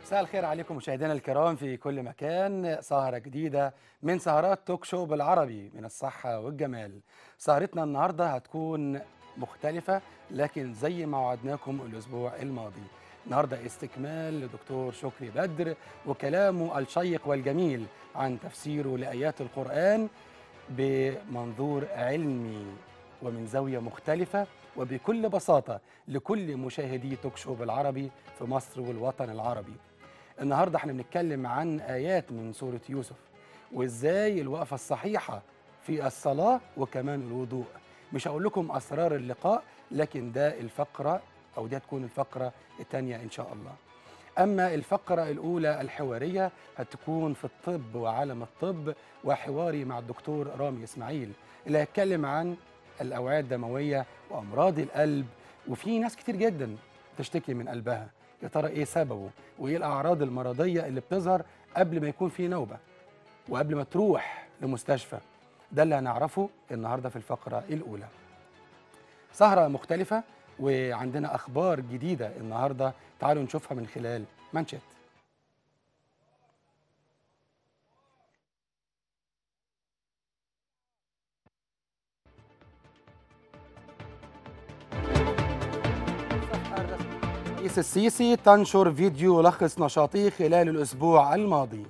مساء الخير عليكم مشاهدينا الكرام في كل مكان سهرة جديدة من سهرات توك شو بالعربي من الصحة والجمال سهرتنا النهاردة هتكون مختلفة لكن زي ما وعدناكم الأسبوع الماضي النهاردة استكمال لدكتور شكري بدر وكلامه الشيق والجميل عن تفسيره لآيات القرآن بمنظور علمي ومن زاوية مختلفة وبكل بساطة لكل مشاهدي توك شو بالعربي في مصر والوطن العربي النهاردة احنا بنتكلم عن آيات من سورة يوسف وإزاي الوقفة الصحيحة في الصلاة وكمان الوضوء مش هقول لكم أسرار اللقاء لكن ده الفقرة أو دي هتكون الفقرة الثانية إن شاء الله أما الفقرة الأولى الحوارية هتكون في الطب وعالم الطب وحواري مع الدكتور رامي إسماعيل اللي هيتكلم عن الأوعية الدموية وأمراض القلب وفي ناس كتير جدا تشتكي من قلبها يا ترى إيه سببه وإيه الأعراض المرضية اللي بتظهر قبل ما يكون في نوبة وقبل ما تروح لمستشفى ده اللي هنعرفه النهاردة في الفقرة الأولى سهرة مختلفة وعندنا أخبار جديدة النهاردة تعالوا نشوفها من خلال مانشيت رئيس السيسي تنشر فيديو يلخص نشاطه خلال الأسبوع الماضي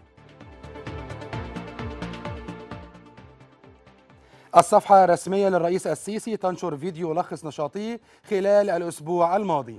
الصفحة الرسمية للرئيس السيسي تنشر فيديو يلخص نشاطه خلال الأسبوع الماضي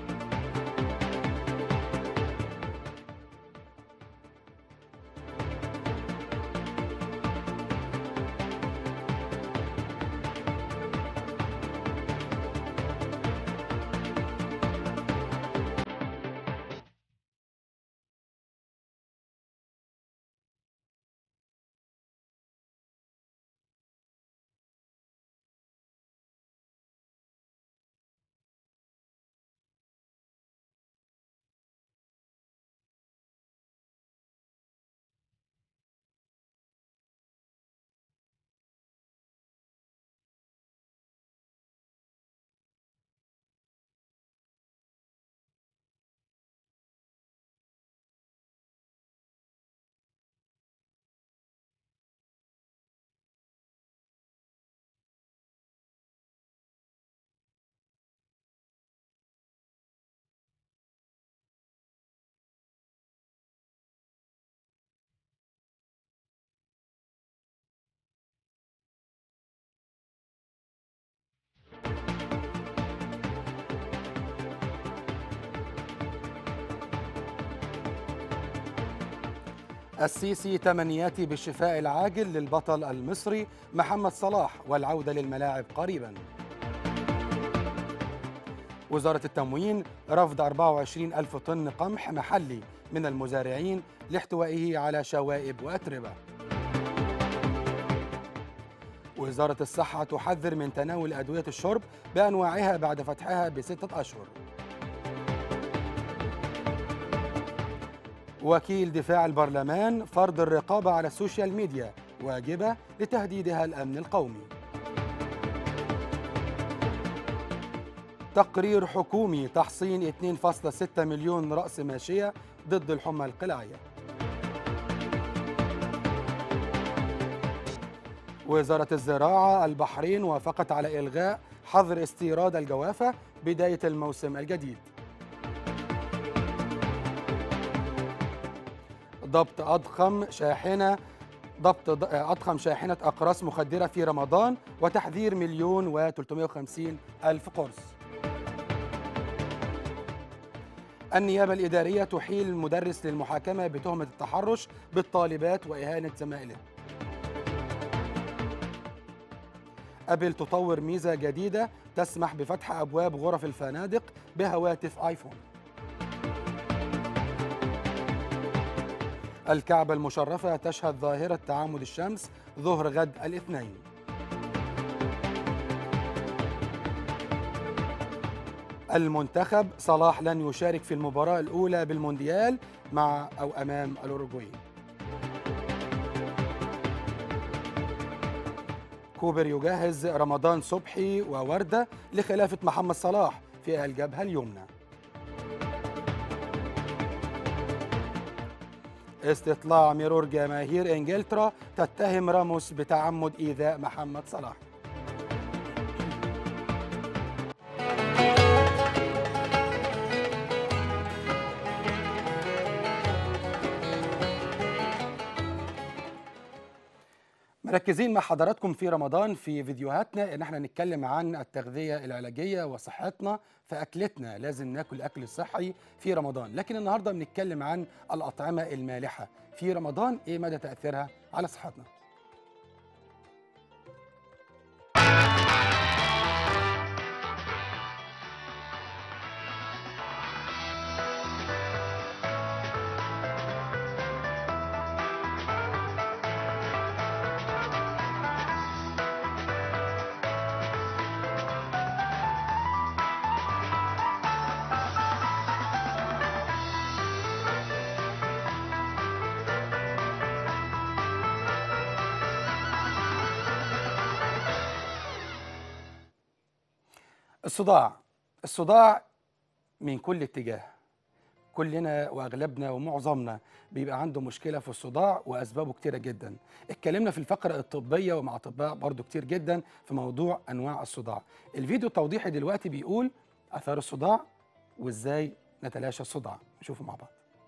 السيسي تمنياتي بالشفاء العاجل للبطل المصري محمد صلاح والعودة للملاعب قريبا وزارة التموين رفض 24 ألف طن قمح محلي من المزارعين لاحتوائه على شوائب وأتربة وزارة الصحة تحذر من تناول أدوية الشرب بأنواعها بعد فتحها بستة أشهر وكيل دفاع البرلمان فرض الرقابة على السوشيال ميديا واجبة لتهديدها الأمن القومي تقرير حكومي تحصين 2.6 مليون رأس ماشية ضد الحمى القلاعية وزارة الزراعة البحرين وافقت على إلغاء حظر استيراد الجوافة بداية الموسم الجديد ضبط أضخم شاحنة ضبط أضخم شاحنة أقراص مخدرة في رمضان وتحذير مليون و 350 ألف قرص النيابة الإدارية تحيل المدرس للمحاكمة بتهمة التحرش بالطالبات وإهانة زمائله أبل تطور ميزة جديدة تسمح بفتح أبواب غرف الفنادق بهواتف آيفون الكعبة المشرفة تشهد ظاهرة تعامد الشمس ظهر غد الاثنين المنتخب صلاح لن يشارك في المباراة الأولى بالمونديال مع أو أمام الأوروغواي كوبر يجهز رمضان صبحي ووردة لخلافة محمد صلاح في الجبهة اليمنى استطلاع ميرور جماهير انجلترا تتهم راموس بتعمد ايذاء محمد صلاح مركزين مع حضراتكم في رمضان في فيديوهاتنا ان احنا نتكلم عن التغذيه العلاجيه وصحتنا فاكلتنا لازم ناكل اكل صحي في رمضان لكن النهارده بنتكلم عن الاطعمه المالحه في رمضان ايه مدى تاثيرها على صحتنا الصداع الصداع من كل اتجاه كلنا واغلبنا ومعظمنا بيبقى عنده مشكله في الصداع واسبابه كتيره جدا اتكلمنا في الفقره الطبيه ومع اطباء برضو كتير جدا في موضوع انواع الصداع الفيديو التوضيحي دلوقتي بيقول اثار الصداع وازاي نتلاشى الصداع نشوفه مع بعض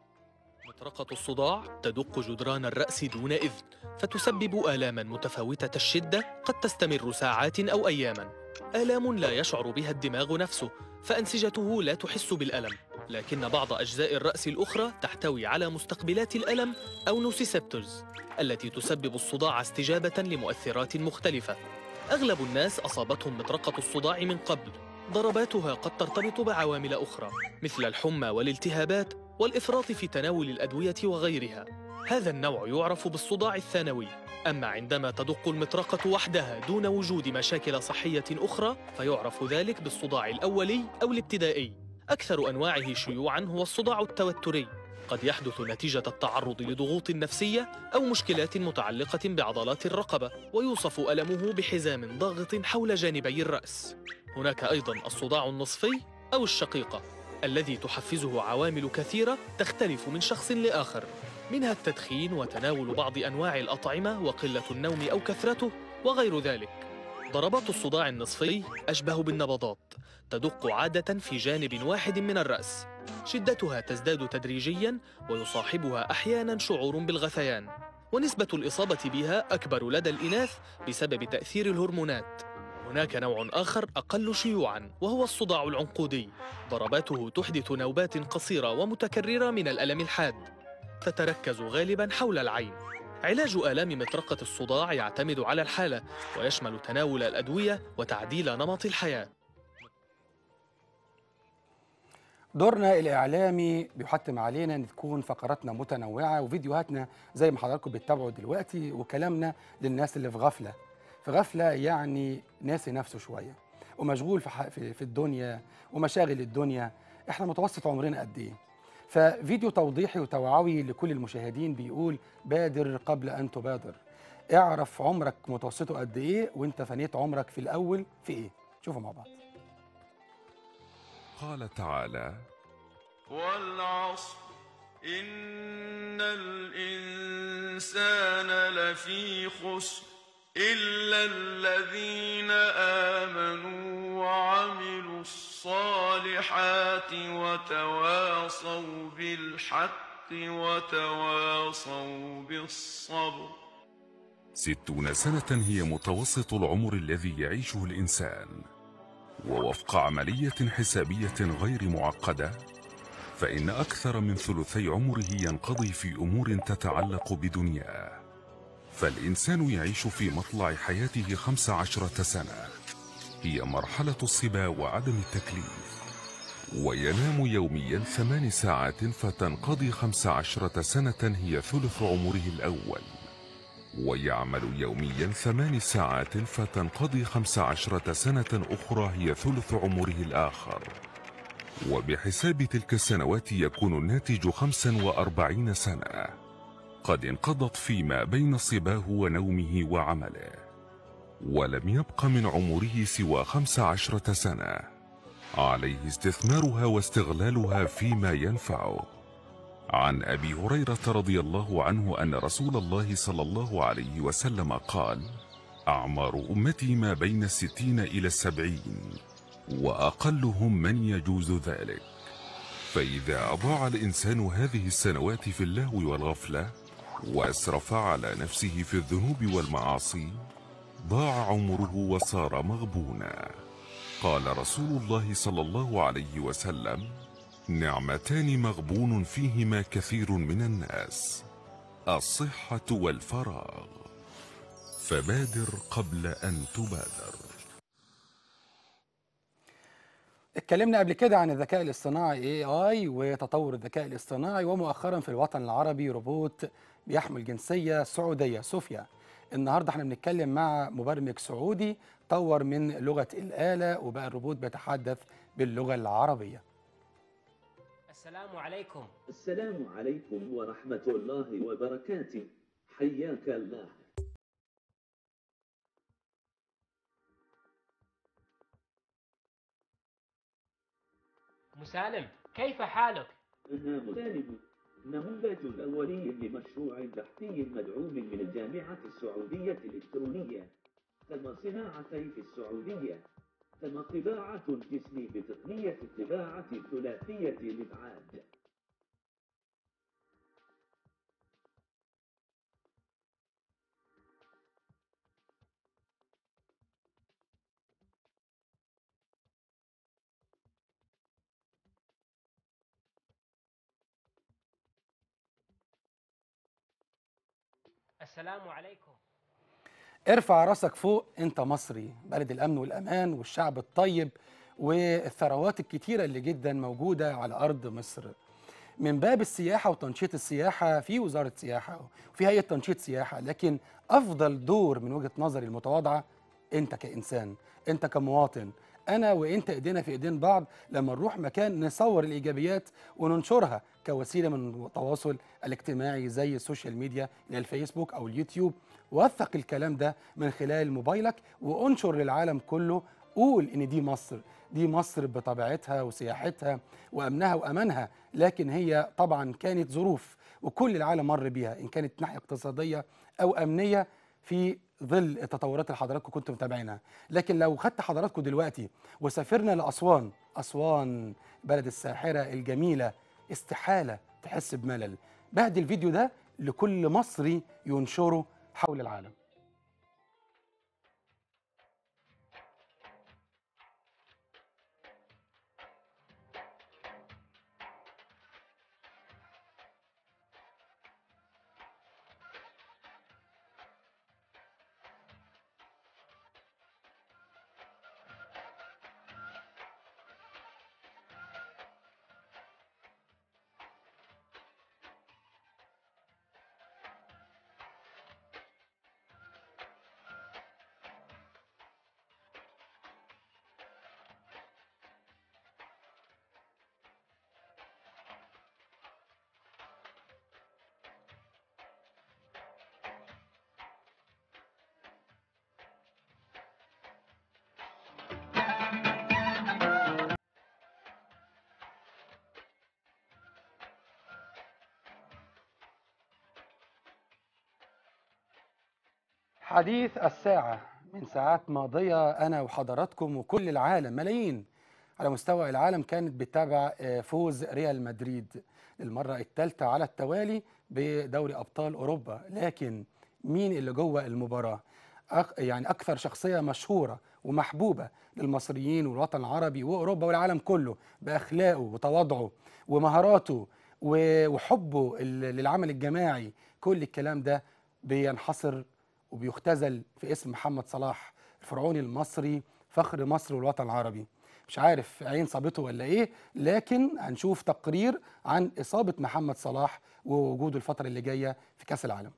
مطرقة الصداع تدق جدران الرأس دون إذن فتسبب آلاما متفاوتة الشدة قد تستمر ساعات أو أياما آلام لا يشعر بها الدماغ نفسه فأنسجته لا تحس بالألم لكن بعض أجزاء الرأس الأخرى تحتوي على مستقبلات الألم أو نوسيسبتورز التي تسبب الصداع استجابة لمؤثرات مختلفة أغلب الناس أصابتهم مطرقة الصداع من قبل ضرباتها قد ترتبط بعوامل أخرى مثل الحمى والالتهابات والإفراط في تناول الأدوية وغيرها هذا النوع يعرف بالصداع الثانوي أما عندما تدق المطرقة وحدها دون وجود مشاكل صحية أخرى فيعرف ذلك بالصداع الأولي أو الابتدائي أكثر أنواعه شيوعاً هو الصداع التوتري قد يحدث نتيجة التعرض لضغوط نفسية أو مشكلات متعلقة بعضلات الرقبة ويوصف ألمه بحزام ضاغط حول جانبي الرأس هناك أيضاً الصداع النصفي أو الشقيقة الذي تحفزه عوامل كثيرة تختلف من شخص لآخر منها التدخين وتناول بعض أنواع الأطعمة وقلة النوم أو كثرته وغير ذلك ضربات الصداع النصفي أشبه بالنبضات تدق عادة في جانب واحد من الرأس شدتها تزداد تدريجيا ويصاحبها أحيانا شعور بالغثيان ونسبة الإصابة بها أكبر لدى الإناث بسبب تأثير الهرمونات هناك نوع آخر أقل شيوعاً وهو الصداع العنقودي ضرباته تحدث نوبات قصيرة ومتكررة من الألم الحاد تتركز غالباً حول العين علاج آلام مطرقة الصداع يعتمد على الحالة ويشمل تناول الأدوية وتعديل نمط الحياة دورنا الإعلامي بيحتم علينا أن تكون فقراتنا متنوعة وفيديوهاتنا زي ما حضراتكم بتتابعوا دلوقتي وكلامنا للناس اللي في غفلة في غفلة يعني ناسي نفسه شوية ومشغول في, ح- في, في الدنيا ومشاغل الدنيا احنا متوسط عمرنا قد ايه ففيديو توضيحي وتوعوي لكل المشاهدين بيقول بادر قبل أن تبادر اعرف عمرك متوسطه قد ايه وانت فنيت عمرك في الأول في ايه شوفوا مع بعض قال تعالى والعصر إن الإنسان لفي خسر إلا الذين آمنوا وعملوا الصالحات وتواصوا بالحق وتواصوا بالصبر ستون سنة هي متوسط العمر الذي يعيشه الإنسان ووفق عملية حسابية غير معقدة فإن أكثر من ثلثي عمره ينقضي في أمور تتعلق بدنياه فالإنسان يعيش في مطلع حياته خمس عشرة سنة هي مرحلة الصبا وعدم التكليف وينام يوميا ثمان ساعات فتنقضي خمس عشرة سنة هي ثلث عمره الأول ويعمل يوميا ثمان ساعات فتنقضي خمس عشرة سنة أخرى هي ثلث عمره الآخر وبحساب تلك السنوات يكون الناتج خمسا وأربعين سنة قد انقضت فيما بين صباه ونومه وعمله ولم يبق من عمره سوى خمس عشرة سنة عليه استثمارها واستغلالها فيما ينفعه عن أبي هريرة رضي الله عنه أن رسول الله صلى الله عليه وسلم قال أعمار أمتي ما بين الستين إلى السبعين وأقلهم من يجوز ذلك فإذا أضاع الإنسان هذه السنوات في اللهو والغفلة وأسرف على نفسه في الذنوب والمعاصي ضاع عمره وصار مغبونا قال رسول الله صلى الله عليه وسلم نعمتان مغبون فيهما كثير من الناس الصحة والفراغ فبادر قبل أن تبادر اتكلمنا قبل كده عن الذكاء الاصطناعي AI وتطور الذكاء الاصطناعي ومؤخرا في الوطن العربي روبوت بيحمل جنسية سعودية صوفيا النهارده احنا بنتكلم مع مبرمج سعودي طور من لغة الآلة وبقى الروبوت بيتحدث باللغة العربية السلام عليكم السلام عليكم ورحمة الله وبركاته حياك الله مسالم كيف حالك؟ أنا مسالم نموذج أولي لمشروع بحثي مدعوم من الجامعة السعودية الإلكترونية تم صناعتي في السعودية تم طباعة الجسم بتقنية الطباعة الثلاثية الإبعاد السلام عليكم ارفع راسك فوق انت مصري بلد الامن والامان والشعب الطيب والثروات الكتيره اللي جدا موجوده على ارض مصر من باب السياحه وتنشيط السياحه في وزاره سياحه وفي هيئه تنشيط سياحه لكن افضل دور من وجهه نظري المتواضعه انت كانسان انت كمواطن انا وانت ايدينا في ايدين بعض لما نروح مكان نصور الايجابيات وننشرها كوسيله من التواصل الاجتماعي زي السوشيال ميديا اللي هي الفيسبوك او اليوتيوب وثق الكلام ده من خلال موبايلك وانشر للعالم كله قول ان دي مصر دي مصر بطبيعتها وسياحتها وامنها وامانها لكن هي طبعا كانت ظروف وكل العالم مر بيها ان كانت ناحيه اقتصاديه او امنيه في ظل التطورات اللي حضراتكم كنتم متابعينها لكن لو خدت حضراتكم دلوقتي وسافرنا لاسوان اسوان بلد الساحره الجميله استحاله تحس بملل بهدي الفيديو ده لكل مصري ينشره حول العالم حديث الساعة من ساعات ماضية أنا وحضراتكم وكل العالم ملايين على مستوى العالم كانت بتتابع آه، فوز ريال مدريد للمرة الثالثة على التوالي بدوري أبطال أوروبا لكن مين اللي جوه المباراة أك يعني أكثر شخصية مشهورة ومحبوبة للمصريين والوطن العربي وأوروبا والعالم كله بأخلاقه وتواضعه ومهاراته و- وحبه ال- للعمل الجماعي كل الكلام ده بينحصر وبيختزل في اسم محمد صلاح الفرعوني المصري فخر مصر والوطن العربي مش عارف عين صابته ولا ايه لكن هنشوف تقرير عن اصابه محمد صلاح ووجوده الفتره اللي جايه في كاس العالم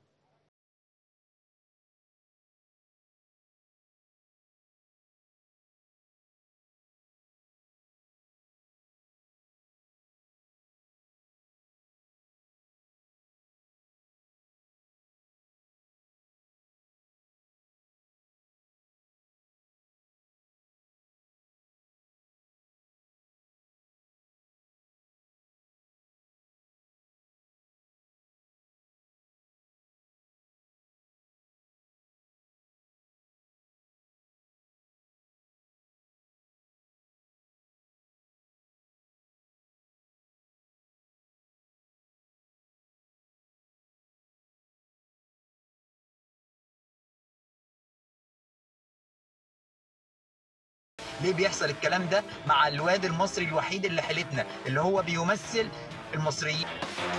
ليه بيحصل الكلام ده مع الواد المصري الوحيد اللي حيلتنا اللي هو بيمثل المصريين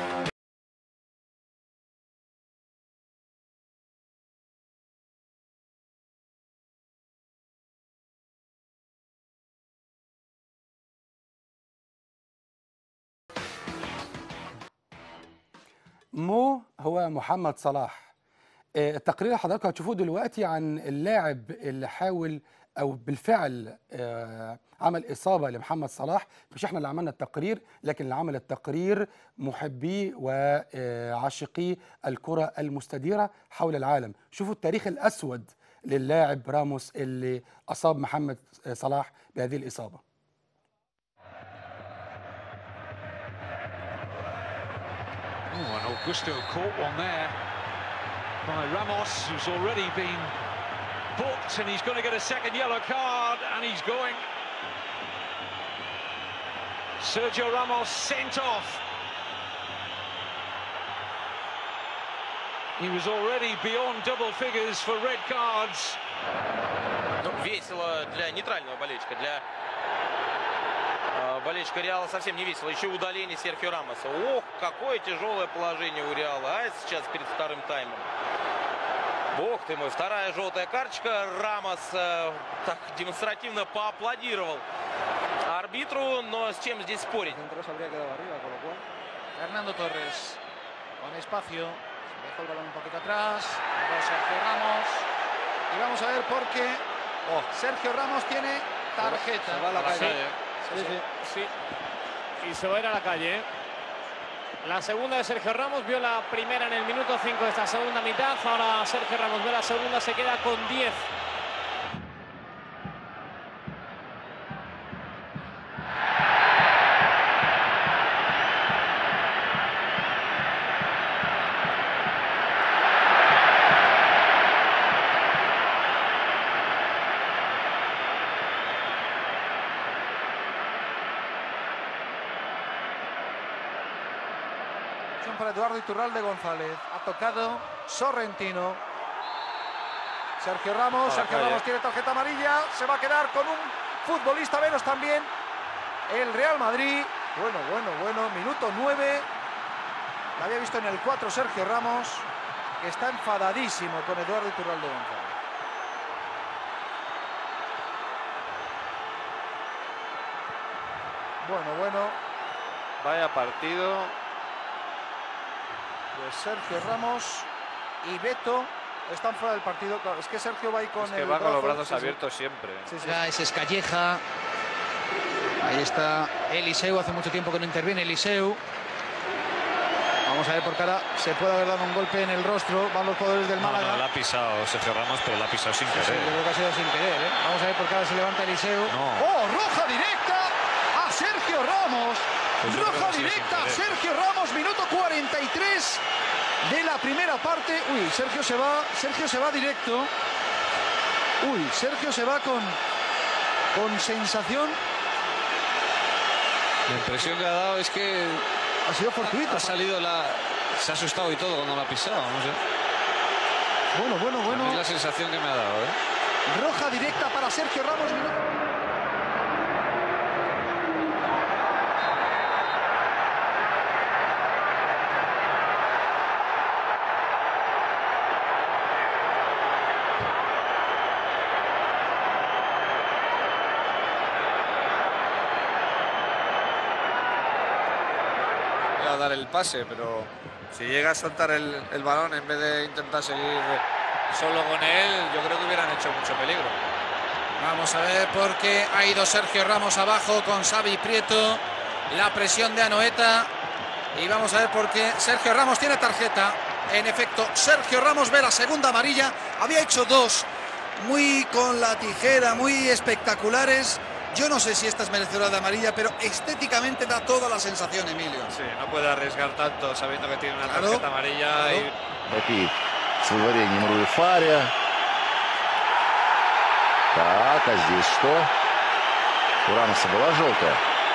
مو هو محمد صلاح آه، التقرير اللي حضراتكم هتشوفوه دلوقتي عن اللاعب اللي حاول او بالفعل آه، عمل اصابه لمحمد صلاح مش احنا اللي عملنا التقرير لكن اللي عمل التقرير محبي وعاشقي الكره المستديره حول العالم شوفوا التاريخ الاسود للاعب راموس اللي اصاب محمد صلاح بهذه الاصابه Oh, and Augusto caught one there by Ramos, who's already been booked, and he's going to get a second yellow card, and he's going. Sergio Ramos sent off. He was already beyond double figures for red cards. Ну, весело для нейтрального болельщика, для э, болельщика Реала совсем не весело. Еще удаление Серхио Рамоса. Ох, какое тяжелое положение у Реала. А сейчас перед вторым таймом. Бог ты мой, вторая желтая карточка. Рамос э, так демонстративно поаплодировал арбитру, но с чем здесь спорить? Fernando Torres con espacio, se dejó el balón un poquito atrás, luego Sergio Ramos y vamos a ver por qué Sergio Ramos tiene tarjeta. Se va a la Sí, calle. sí, sí. Sí. Y se va a ir a la calle. ¿eh? La segunda de Sergio Ramos vio la primera en el minuto 5 de esta segunda mitad. Ahora Sergio Ramos ve la segunda, se queda con 10. Acción para Eduardo Iturralde González. Ha tocado Sorrentino. Sergio Ramos, A la Sergio calle. Ramos tiene tarjeta amarilla, se va a quedar con un futbolista menos también. El Real Madrid. Bueno, bueno, bueno, minuto 9. La había visto en el 4 Sergio Ramos, que está enfadadísimo con Eduardo Iturralde González. Bueno, bueno, Vaya partido. Pues Sergio Ramos y Beto están fuera del partido. Claro, es que Sergio va ahí con Es que el va con los brazo- brazos sí, sí. abiertos siempre. Sí, sí. Ya es Calleja. Ahí está Eliseu. Hace mucho tiempo que no interviene Eliseu. Vamos a ver por cara. Se puede haber dado un golpe en el rostro. Van los jugadores del No, Málaga. no, la ha pisado Sergio Ramos, pero la ha pisado sin Sí, sí, querer. yo creo que ha sido sin querer. ¿eh? Vamos a ver por cara se levanta Eliseu. No. ¡Oh, roja directa a Sergio Ramos! Pues yo creo roja que ha sido directa a sin querer. Sergio Ramos, minuto 43 de la primera parte. Uy, Sergio se va, Sergio se va directo. Uy, Sergio se va con, con sensación. La impresión que ha dado es que ha sido fortuito. Ha salido la. Se ha asustado y todo cuando la ha pisado, no sé. Bueno, bueno, bueno. Es la sensación que me ha dado, ¿eh? Roja directa para Sergio Ramos. minuto- Iba a dar el pase, pero si llega a soltar el, el balón en vez de intentar seguir solo con él, yo creo que hubieran hecho mucho peligro. Vamos a ver porque ha ido Sergio Ramos abajo con Xavi Prieto. La presión de Anoeta. Y vamos a ver por qué Sergio Ramos tiene tarjeta. En efecto, Sergio Ramos ve la segunda amarilla. Había hecho dos muy con la tijera, muy espectaculares. Yo no sé si esta es merecedora de amarilla, pero estéticamente da toda la sensación, Emilio. Sí, no puede arriesgar tanto sabiendo que tiene una Claro, tarjeta amarilla y Опять с выдворением Руи Фария. Так, а здесь что? У Рамоса была желтая.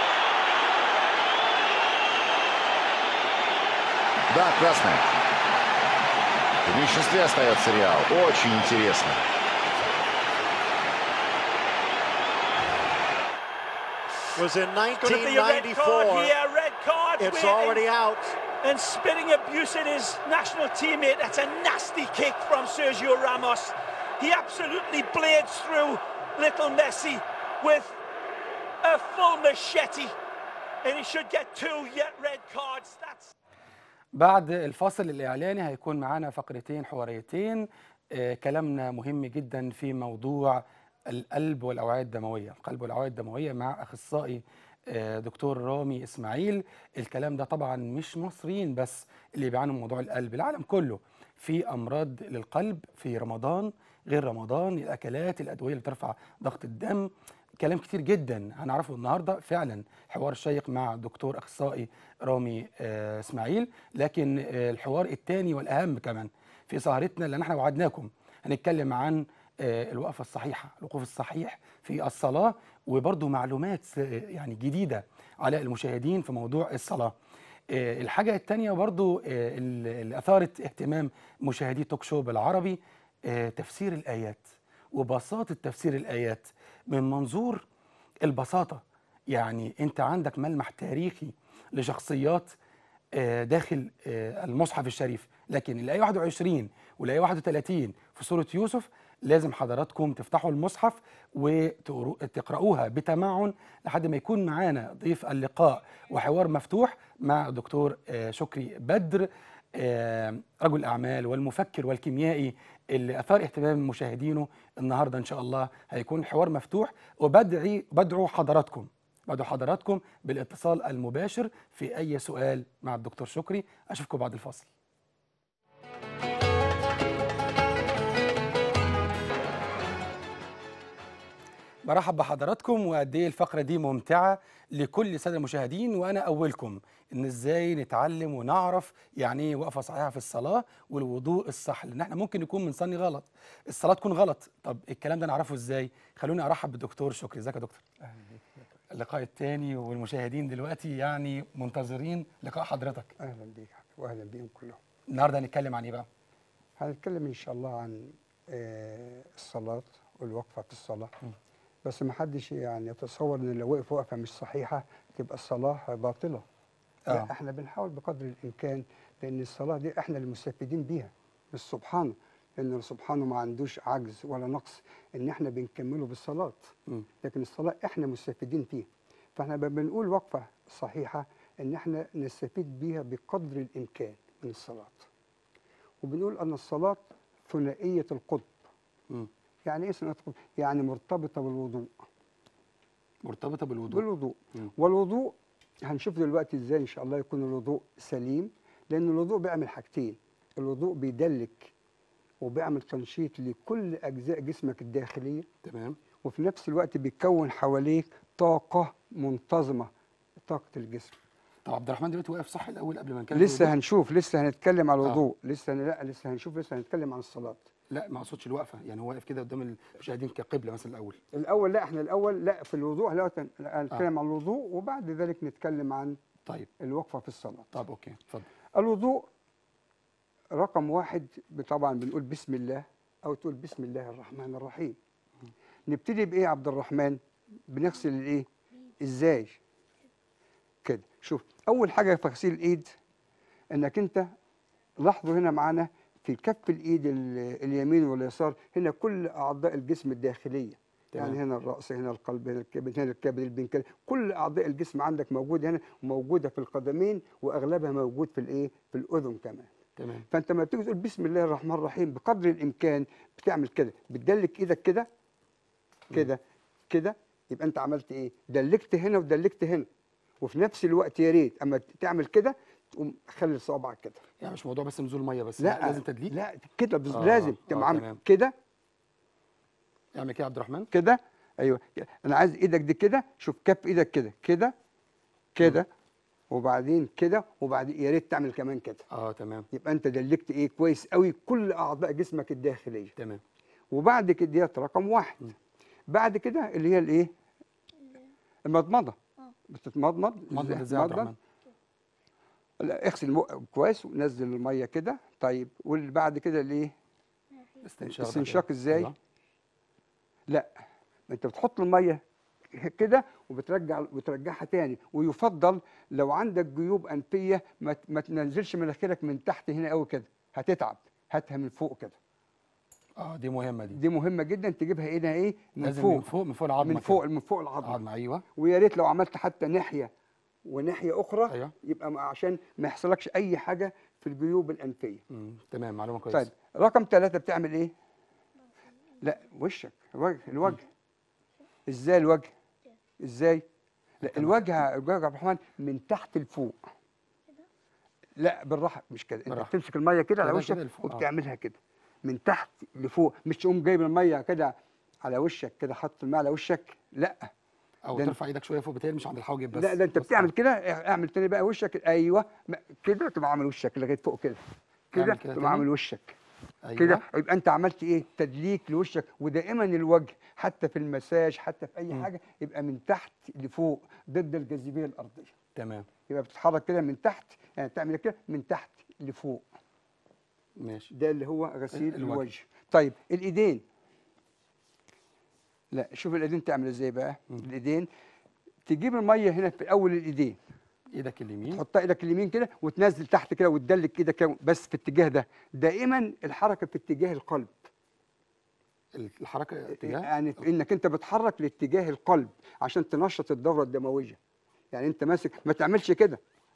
Да, красная. В меньшинстве остается Реал. Очень интересно. was in Could it be a red card 1994. here? Red card. It's where- already out. And spitting abuse at his national teammate. That's a nasty kick from Sergio Ramos. He absolutely blades through little Messi with a full machete. And he should get two yet red cards. That's بعد الفاصل الإعلاني هيكون معانا فقرتين حواريتين آه، كلامنا مهم جدا في موضوع القلب والأوعية الدموية القلب والأوعية الدموية مع أخصائي آه، دكتور رامي إسماعيل الكلام ده طبعا مش مصريين بس اللي بيعانوا من موضوع القلب العالم كله في أمراض للقلب في رمضان غير رمضان الأكلات الأدوية اللي بترفع ضغط الدم كلام كتير جدا هنعرفه النهارده فعلا حوار شيق مع دكتور اخصائي رامي آه، اسماعيل لكن آه، الحوار الثاني والاهم كمان في سهرتنا اللي احنا وعدناكم هنتكلم عن آه، الوقفه الصحيحه الوقوف الصحيح في الصلاه وبرضه معلومات آه، يعني جديده على المشاهدين في موضوع الصلاه آه، الحاجه الثانيه برضه آه، اللي اثارت اهتمام مشاهدي توك شو بالعربي آه، تفسير الايات وبساطه تفسير الايات من منظور البساطه يعني انت عندك ملمح تاريخي لشخصيات آه، داخل آه، المصحف الشريف لكن الايه 21 والايه 31 في سوره يوسف لازم حضراتكم تفتحوا المصحف وتقرأوها بتمعن لحد ما يكون معانا ضيف اللقاء وحوار مفتوح مع دكتور آه، شكري بدر آه، رجل اعمال والمفكر والكيميائي اللي اثار اهتمام مشاهدينه النهارده ان شاء الله هيكون حوار مفتوح وبدعي بدعو حضراتكم بدعو حضراتكم بالاتصال المباشر في اي سؤال مع الدكتور شكري اشوفكم بعد الفاصل برحب بحضراتكم وقد ايه الفقره دي ممتعه لكل الساده المشاهدين وانا اولكم ان ازاي نتعلم ونعرف يعني ايه وقفه صحيحه في الصلاه والوضوء الصح لان احنا ممكن نكون بنصلي غلط الصلاه تكون غلط طب الكلام ده نعرفه ازاي خلوني ارحب بالدكتور شكري ازيك يا دكتور اللقاء الثاني والمشاهدين دلوقتي يعني منتظرين لقاء حضرتك اهلا بيك واهلا بيهم كلهم النهارده هنتكلم عن ايه بقى هنتكلم ان شاء الله عن آه، الصلاه والوقفه في الصلاه بس ما حدش يعني يتصور ان لو وقف وقفه مش صحيحه تبقى الصلاه باطله آه. لا احنا بنحاول بقدر الامكان لان الصلاه دي احنا المستفيدين بيها مش سبحانه لان سبحانه ما عندوش عجز ولا نقص ان احنا بنكمله بالصلاه مم. لكن الصلاه احنا مستفيدين فيها فاحنا لما بنقول وقفه صحيحه ان احنا نستفيد بيها بقدر الامكان من الصلاه وبنقول ان الصلاه ثنائيه القطب مم. يعني ايه ثنائيه القطب يعني مرتبطه بالوضوء مرتبطه بالوضوء بالوضوء مم. والوضوء هنشوف دلوقتي ازاي ان شاء الله يكون الوضوء سليم لان الوضوء بيعمل حاجتين الوضوء بيدلك وبيعمل تنشيط لكل اجزاء جسمك الداخليه تمام وفي نفس الوقت بيكون حواليك طاقه منتظمه طاقه الجسم طب عبد الرحمن دلوقتي واقف صح الاول قبل ما نتكلم في لسه الوضوء؟ هنشوف لسه هنتكلم على آه. الوضوء لسه لا لسه هنشوف لسه هنتكلم عن الصلاه لا ما اقصدش الوقفه يعني هو واقف كده قدام المشاهدين كقبله مثلا الاول الاول لا احنا الاول لا في الوضوء لا هنتكلم عن الوضوء وبعد ذلك نتكلم عن طيب الوقفه في الصلاه طب اوكي اتفضل الوضوء رقم واحد طبعا بنقول بسم الله او تقول بسم الله الرحمن الرحيم نبتدي بايه يا عبد الرحمن بنغسل الايه ازاي كده شوف اول حاجه في غسيل الايد انك انت لاحظوا هنا معانا في كف الايد ال- اليمين واليسار هنا كل اعضاء الجسم الداخليه تمام. يعني هنا الراس هنا القلب هنا الكبد هنا الكبد البنكرياس كل اعضاء الجسم عندك موجوده هنا وموجوده في القدمين واغلبها موجود في الايه في الاذن كمان تمام فانت لما بتيجي تقول بسم الله الرحمن الرحيم بقدر الامكان بتعمل كده بتدلك ايدك كده كده كده يبقى انت عملت ايه دلكت هنا ودلكت هنا وفي نفس الوقت يا ريت اما تعمل كده تقوم خلي صوابعك كده يعني مش موضوع بس نزول ميه بس لا لازم تدليك لا كده بز... آه، لازم آه، تبقى عامل تمام. كده اعمل كده يا عبد الرحمن كده ايوه انا عايز ايدك دي كده شوف كف ايدك كده كده كده وبعدين كده وبعدين يا ريت تعمل كمان كده اه تمام يبقى انت دلكت ايه كويس قوي كل اعضاء جسمك الداخليه تمام وبعد كده ديت رقم واحد بعد كده اللي هي الايه المضمضه بتتمضمض مضمض ازاي يا عبد الرحمن لا اغسل المو- كويس ونزل الميه كده طيب واللي بعد كده الايه استنشاق ده استنشاق كده. ازاي أيوة. لا ما انت بتحط الميه كده وبترجع وترجعها تاني ويفضل لو عندك جيوب انفيه ما, ت- ما تنزلش مناخيرك من تحت هنا قوي كده هتتعب هاتها من فوق كده اه دي مهمه دي دي مهمه جدا تجيبها هنا ايه من لازم فوق من فوق من فوق العظمه من فوق من فوق العظمه العظمه ايوه ويا ريت لو عملت حتى ناحيه وناحيه اخرى أيوة. يبقى مع- عشان ما يحصلكش اي حاجه في الجيوب الانفيه مم. تمام معلومه كويسه طيب رقم ثلاثة بتعمل ايه؟ لا وشك الوجه الوجه ازاي الوجه؟ ازاي؟ لا الوجه الوجه يا عبد الرحمن من تحت لفوق لا بالراحه مش كده انت بالراحة. بتمسك الميه كده على كده وشك كده لفوق، آه. وبتعملها كده من تحت لفوق مش تقوم جايب الميه كده على وشك كده حط الماء على وشك لا او ده- ترفع ايدك شويه فوق بتهيألي مش عند الحواجب بس لا ده انت بص، بتعمل كده اعمل تاني بقى وشك ايوه ما- كده تبقى عامل وشك لغايه فوق كده كده اعمل كده تبقى تاني. عامل وشك أيوة. كده يبقى انت عملت ايه تدليك لوشك ودائما الوجه حتى في المساج حتى في اي حاجه يبقى من تحت لفوق ضد الجاذبيه الارضيه تمام يبقى بتتحرك كده من تحت يعني تعمل كده من تحت لفوق ماشي ده اللي هو غسيل الوجه. الوجه طيب الايدين لا شوف الايدين تعمل ازاي بقى الايدين تجيب الميه هنا في اول الايدين ايدك اليمين تحطها ايدك اليمين كده وتنزل تحت كده وتدلك ايدك كده بس في الاتجاه ده دائما الحركه في اتجاه القلب الحركه اتجاه يعني انك انت بتحرك لاتجاه القلب عشان تنشط الدوره الدمويه يعني انت ماسك ما تعملش كده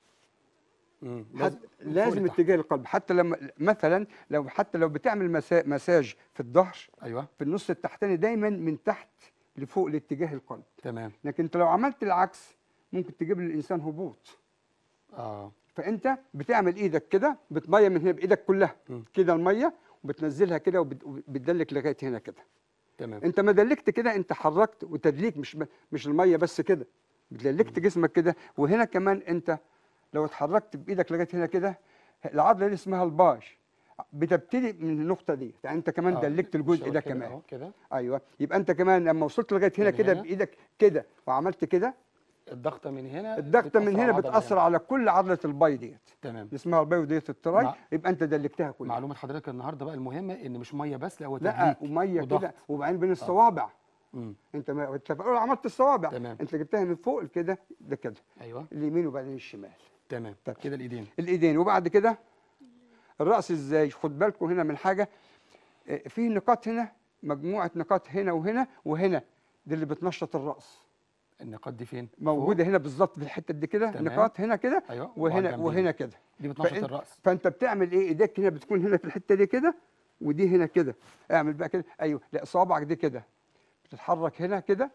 مم. حت- من فوق لازم لتحت. اتجاه القلب حتى لما مثلا لو حتى لو بتعمل مسا- مساج في الظهر ايوه في النص التحتاني دايما من تحت لفوق لاتجاه القلب تمام لكن انت لو عملت العكس ممكن تجيب للانسان هبوط اه فانت بتعمل ايدك كده بتميه من هنا بايدك كلها كده الميه وبتنزلها كده وبت- وبتدلك لغايه هنا كده تمام انت ما دلكت كده انت حركت وتدليك مش ب- مش الميه بس كده دلكت جسمك كده وهنا كمان انت لو اتحركت بايدك لغايه هنا كده العضله دي اسمها الباش بتبتدي من النقطه دي يعني انت كمان آه، دلكت الجزء شاور ده كده كمان أهو كده ايوه يبقى انت كمان لما وصلت لغايه هنا من كده هنا. بايدك كده وعملت كده الضغطه من هنا الضغطه من بتأثر هنا على العضلة بتاثر على كل عضله الباي ديت تمام اللي اسمها الباي وديت التراي مع- يبقى انت دلكتها كلها معلومه حضرتك النهارده بقى المهمه ان مش ميه بس لا هو لا تدليك وميه وضغط. كده وبعدين بين الصوابع مم. انت ما انت في الاول عملت الصوابع تمام. انت جبتها من فوق كده ده كده ايوه اليمين وبعدين الشمال تمام طيب. كده الايدين الايدين وبعد كده الراس ازاي خد بالكم هنا من حاجه اه، في نقاط هنا مجموعه نقاط هنا وهنا وهنا دي اللي بتنشط الراس النقاط دي فين موجوده هنا بالظبط في الحته دي كده تمام. نقاط هنا كده ايوه وعلى وهنا الجنبين. وهنا كده دي بتنشط فانت- الراس فانت بتعمل ايه ايديك هنا بتكون هنا في الحته دي كده ودي هنا كده اعمل بقى كده ايوه لا صوابعك دي كده بتتحرك هنا كده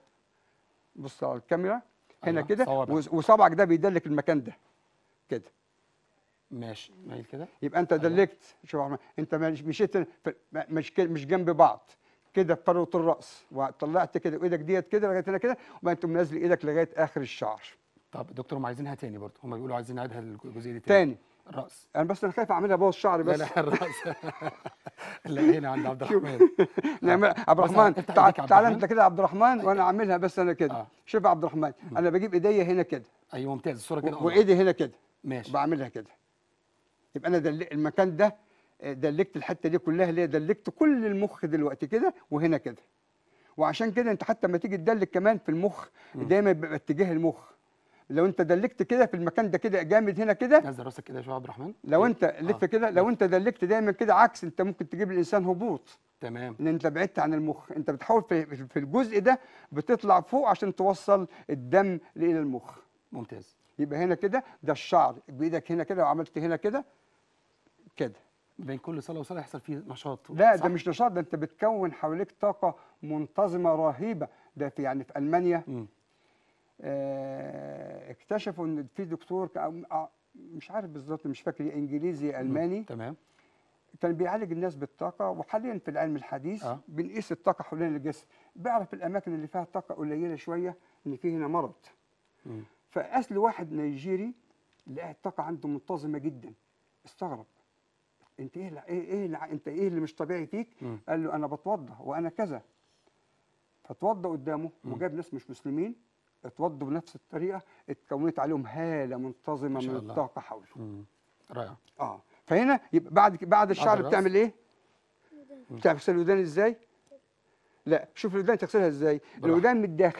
بص على الكاميرا هنا أيوة، كده صوابع. وص- وصابعك ده بيدلك المكان ده كده ماشي مايل كده يبقى انت دلكت شوف يا عم- انت مش- مشيت في- مش كده- مش جنب بعض كده في فروه الراس وطلعت كده وايدك ديت كده لغايه هنا كده وبعدين تقوم نازل ايدك لغايه اخر الشعر طب دكتور هم عايزينها تاني برضه هم بيقولوا عايزين نعيدها الجزئيه دي تاني الراس انا بس انا خايف اعملها بوظ شعري لا بس لا الراس لا هنا عند عبد شوف. الرحمن نعمل آه. عبد مثلاً الرحمن افتح تعال ايديك يا عبد تعال الرحمن. انت كده يا عبد الرحمن وانا اعملها بس انا كده آه. شوف يا عبد الرحمن انا بجيب ايديا هنا كده ايوه ممتاز الصوره كده و- أوضح. وايدي هنا كده ماشي بعملها كده يبقى انا دل... المكان ده آه، دلكت الحته دي كلها اللي هي دلكت كل المخ دلوقتي كده وهنا كده وعشان كده انت حتى لما تيجي تدلك كمان في المخ دايما بيبقى اتجاه المخ لو انت دلكت كده في المكان ده كده جامد هنا كده نزل راسك كده شويه يا عبد الرحمن لو انت آه. لف كده لو انت دلكت دايما كده عكس انت ممكن تجيب الانسان هبوط تمام لان انت بعدت عن المخ انت بتحاول في في الجزء ده بتطلع فوق عشان توصل الدم الى المخ ممتاز يبقى هنا كده ده الشعر بايدك هنا كده وعملت هنا كده كده بين كل صلاه وصلاه يحصل فيه نشاط لا صح؟ ده مش نشاط ده انت بتكون حواليك طاقه منتظمه رهيبه ده في يعني في المانيا مم. آه اكتشفوا ان في دكتور كا- آه، مش عارف بالظبط مش فاكر إيه، انجليزي الماني تمام كان بيعالج الناس بالطاقه وحاليا في العلم الحديث آه. بنقيس الطاقه حوالين الجسم بيعرف الاماكن اللي فيها طاقه قليله شويه ان في هنا مرض مم. فقاس لواحد نيجيري لقى الطاقه عنده منتظمه جدا استغرب انت ايه اللي- ايه ايه اللي- انت ايه اللي مش طبيعي فيك مم. قال له انا بتوضى وانا كذا فتوضى قدامه وجاب ناس مش مسلمين اتوضوا بنفس الطريقه اتكونت عليهم هاله منتظمه ما شاء من الله. الطاقه حوله مم. رائع اه فهنا يبقى بعد بعد الشعر الراس. بتعمل ايه؟ بتغسل الودان ازاي؟ لا شوف الودان تغسلها ازاي؟ بالراحة. الودان من الداخلي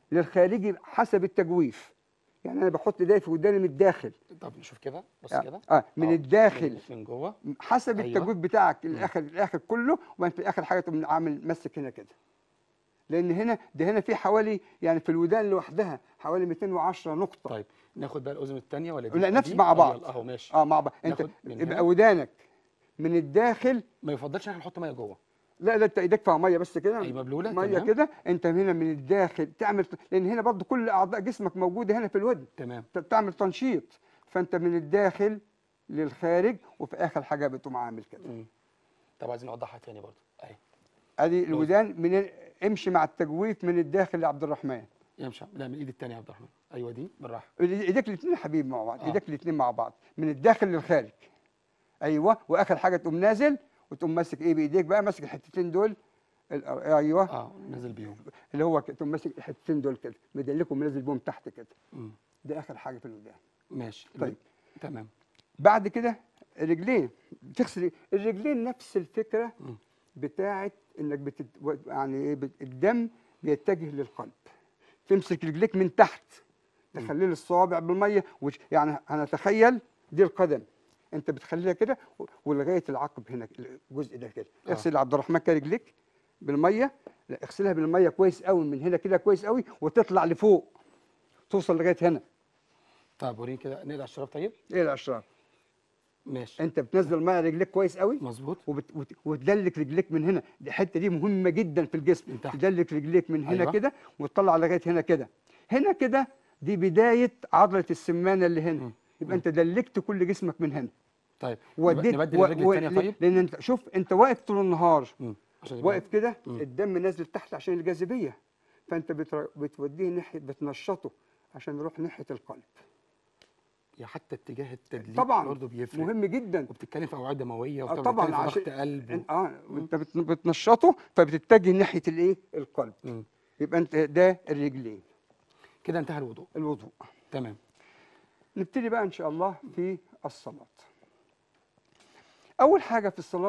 للخارجي حسب التجويف يعني انا بحط ده في وداني من الداخل طب نشوف كده بص آه، كده اه من الداخل من, من جوه حسب أيوة. التجويف بتاعك الاخر الاخر كله وبعدين في الاخر حاجه تقوم عامل مسك هنا كده لان هنا ده هنا في حوالي يعني في الودان لوحدها حوالي 210 نقطه طيب ناخد بقى الاذن الثانيه ولا دي لا نفس دي؟ مع آه، بعض يلا، اهو ماشي اه مع بعض انت ناخد من يبقى هنا. ودانك من الداخل ما يفضلش احنا نحط ميه جوه لا لا انت ايدك فيها ميه بس كده أي مبلولة، ميه تمام. كده انت هنا من الداخل تعمل لان هنا برضو كل اعضاء جسمك موجوده هنا في الودن تمام ت- تعمل تنشيط فانت من الداخل للخارج وفي اخر حاجه بتقوم عامل كده مم. طب عايزين نوضحها تاني برضه اهي ادي الودان من ال- امشي مع التجويف من الداخل لعبد الرحمن يمشي لا من ايد الثانيه يا عبد الرحمن ايوه دي بالراحه ايديك الاثنين يا حبيبي مع بعض آه. ايديك الاثنين مع بعض من الداخل للخارج ايوه واخر حاجه تقوم نازل وتقوم ماسك ايه بايديك بقى ماسك الحتتين دول ال- ايوه اه نازل بيهم اللي هو كده، تقوم ماسك الحتتين دول كده مدلكم منزل بهم تحت كده مم. ده اخر حاجه في الودان ماشي طيب. تمام بعد كده الرجلين بتغسل الرجلين نفس الفكره مم. بتاعت انك بتت... يعني ايه بت... الدم بيتجه للقلب تمسك رجليك من تحت تخلي الصوابع بالميه وش... يعني هنتخيل دي القدم انت بتخليها كده و- ولغايه العقب هنا الجزء ده كده آه. اغسل عبد الرحمن كده رجليك بالميه لا اغسلها بالميه كويس قوي من هنا كده كويس قوي وتطلع لفوق توصل لغايه هنا طب وريني كده نقلع الشراب طيب ايه الاشرار ماشي انت بتنزل ميه رجليك كويس قوي مظبوط وبت... وت... وتدلك رجليك من هنا دي الحته دي مهمه جدا في الجسم من تحت. تدلك رجليك من هنا أيوة. كده وتطلع لغايه هنا كده هنا كده دي بدايه عضله السمانه اللي هنا مم. يبقى انت دلكت كل جسمك من هنا طيب وديت نبدل و- الرجل و- الثانيه طيب لان انت شوف انت واقف طول النهار مم. عشان يبقى- واقف كده مم. الدم نازل تحت عشان الجاذبيه فانت بتر... بتوديه ناحيه بتنشطه عشان يروح ناحيه القلب يا حتى اتجاه التدليك طبعا برضه بيفرق مهم جدا وبتتكلم في اوعيه دمويه آه وبتتكلم طبعا في عشان ضغط قلب و... إن- اه انت بت- بتنشطه فبتتجه ناحيه الايه القلب مم. يبقى انت ده الرجلين كده انتهى الوضوء الوضوء تمام نبتدي بقى ان شاء الله في الصلاه اول حاجه في الصلاه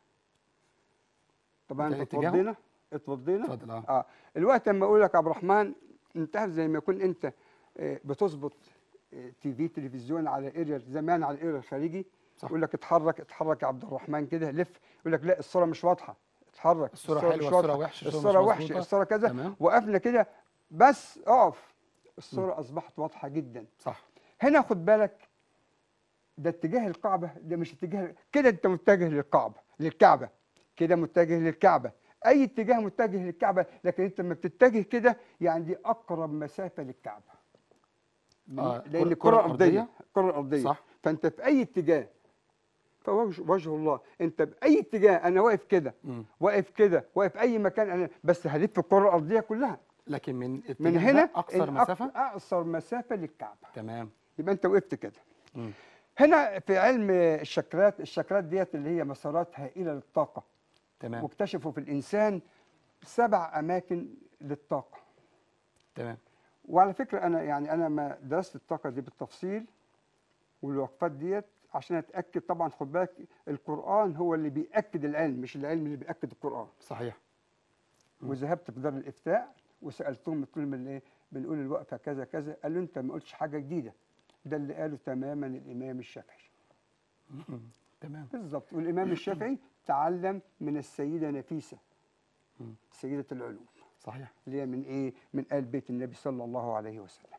طبعا انت انت اتجاهه؟ اتوضينا اتوضينا اتفضل اه اه الوقت لما اقول لك يا عبد الرحمن انت عارف زي ما يكون انت آه، بتظبط آه، تي في تلفزيون على اريال زمان على الاريال الخارجي صح. يقول لك اتحرك اتحرك يا عبد الرحمن كده لف يقول لك لا الصوره مش واضحه اتحرك الصورة مش حلوة، الصورة واضحة، وحشة، الصورة الصوره مش وحشه مظبوطة. الصوره كذا تمام. وقفنا كده بس اقف الصوره اصبحت واضحه جدا صح هنا خد بالك ده اتجاه الكعبه ده مش اتجاه كده انت متجه للكعبه للكعبه كده متجه للكعبه اي اتجاه متجه للكعبه لكن انت لما بتتجه كده يعني دي اقرب مسافه للكعبه آه، لان كرة- الكره كرة ارضيه أرضية؟ الكره الارضيه صح. فانت في اي اتجاه فوجه وجه الله انت باي اتجاه انا واقف كده مم. واقف كده واقف اي مكان انا بس هلف الكره الارضيه كلها لكن من من اتجاه هنا ده اقصر إن أق- مسافه اقصر مسافه للكعبه تمام يبقى انت وقفت كده مم. هنا في علم الشكرات الشكرات ديت اللي هي مسارات هائله للطاقه تمام واكتشفوا في الانسان سبع اماكن للطاقه تمام وعلى فكره انا يعني انا ما درست الطاقه دي بالتفصيل والوقفات ديت عشان اتاكد طبعا خد بالك القران هو اللي بياكد العلم مش العلم اللي بياكد القران صحيح وذهبت في دار الافتاء وسالتهم قلت لهم ايه بنقول الوقفه كذا كذا قالوا انت ما قلتش حاجه جديده ده اللي قاله تماما الامام الشافعي مم. تمام بالظبط والامام الشافعي تعلم من السيده نفيسه مم. سيده العلوم صحيح اللي هي من ايه من ال بيت النبي صلى الله عليه وسلم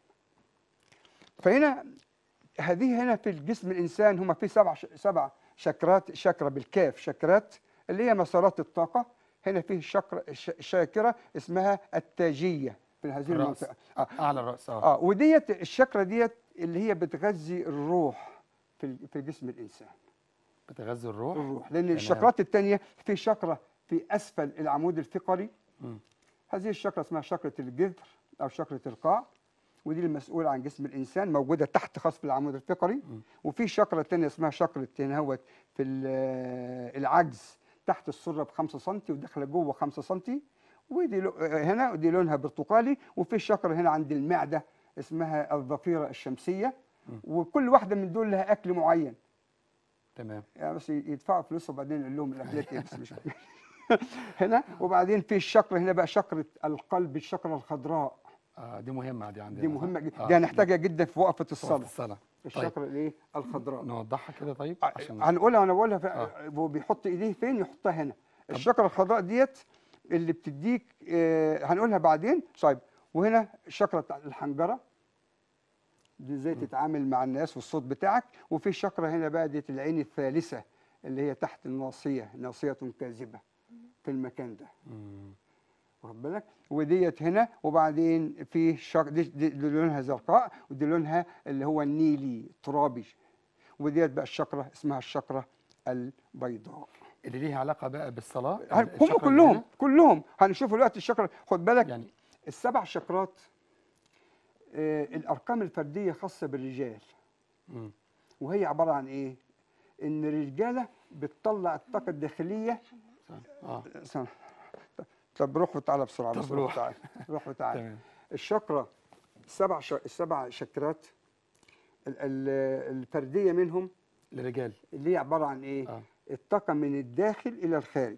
فهنا هذه هنا في الجسم الانسان هما في سبع ش- سبع شكرات شكرة بالكاف شكرات اللي هي مسارات الطاقه هنا فيه شكرة ش- شاكره اسمها التاجيه في هذه الرأس. المنطقه اه اعلى الراس اه اه وديت الشكرة ديت اللي هي بتغذي الروح في ال- في جسم الانسان بتغذي الروح الروح لان تمام. الشكرات الثانيه في شكره في اسفل العمود الفقري مم. هذه الشكره اسمها شكره الجذر او شكره القاع ودي المسؤوله عن جسم الانسان موجوده تحت خصف العمود الفقري وفي شكره ثانيه اسمها شكره تنهوت في ال- العجز تحت السره ب 5 سم وداخله جوه 5 سم ودي لو- هنا ودي لونها برتقالي وفي شكره هنا عند المعده اسمها الضفيره الشمسيه وكل واحده من دول لها اكل معين تمام يعني بس يدفعوا فلوس وبعدين نقول لهم الاكلات ايه بس مش هنا وبعدين في الشكر هنا بقى شكرة القلب الشكرة الخضراء اه دي مهمه دي عندنا دي صح؟ مهمه جدا آه. دي هنحتاجها جدا في وقفه وقت الصلاه الصلاه الشكرة الايه الخضراء نوضحها كده طيب عشان هنقولها وانا بقولها في- آه. هو بيحط ايديه فين يحطها هنا الشجره الخضراء ديت اللي بتديك آه، هنقولها بعدين طيب وهنا الشجره بتاع الحنجره دي ازاي تتعامل مع الناس والصوت بتاعك وفي الشجره هنا بقى ديت العين الثالثه اللي هي تحت الناصيه ناصيه كاذبه في المكان ده مم. واخد بالك وديت هنا وبعدين في شق دي, دي, دي لونها زرقاء ودي لونها اللي هو النيلي ترابي وديت بقى الشقره اسمها الشقره البيضاء اللي ليها علاقه بقى بالصلاه هم الشكرة اللي كلهم هنا؟ كلهم هنشوف دلوقتي الشقره خد بالك يعني السبع شقرات آه الارقام الفرديه خاصه بالرجال مم. وهي عباره عن ايه ان الرجاله بتطلع الطاقه الداخليه اه سنة. طب روح وتعالى بسرعه طب بس روح. وتعالى روح وتعالى تمام الشقرة السبع ش... السبع شكرات ال... ال... الفردية منهم للرجال اللي هي عبارة عن إيه؟ آه. الطاقة من الداخل إلى الخارج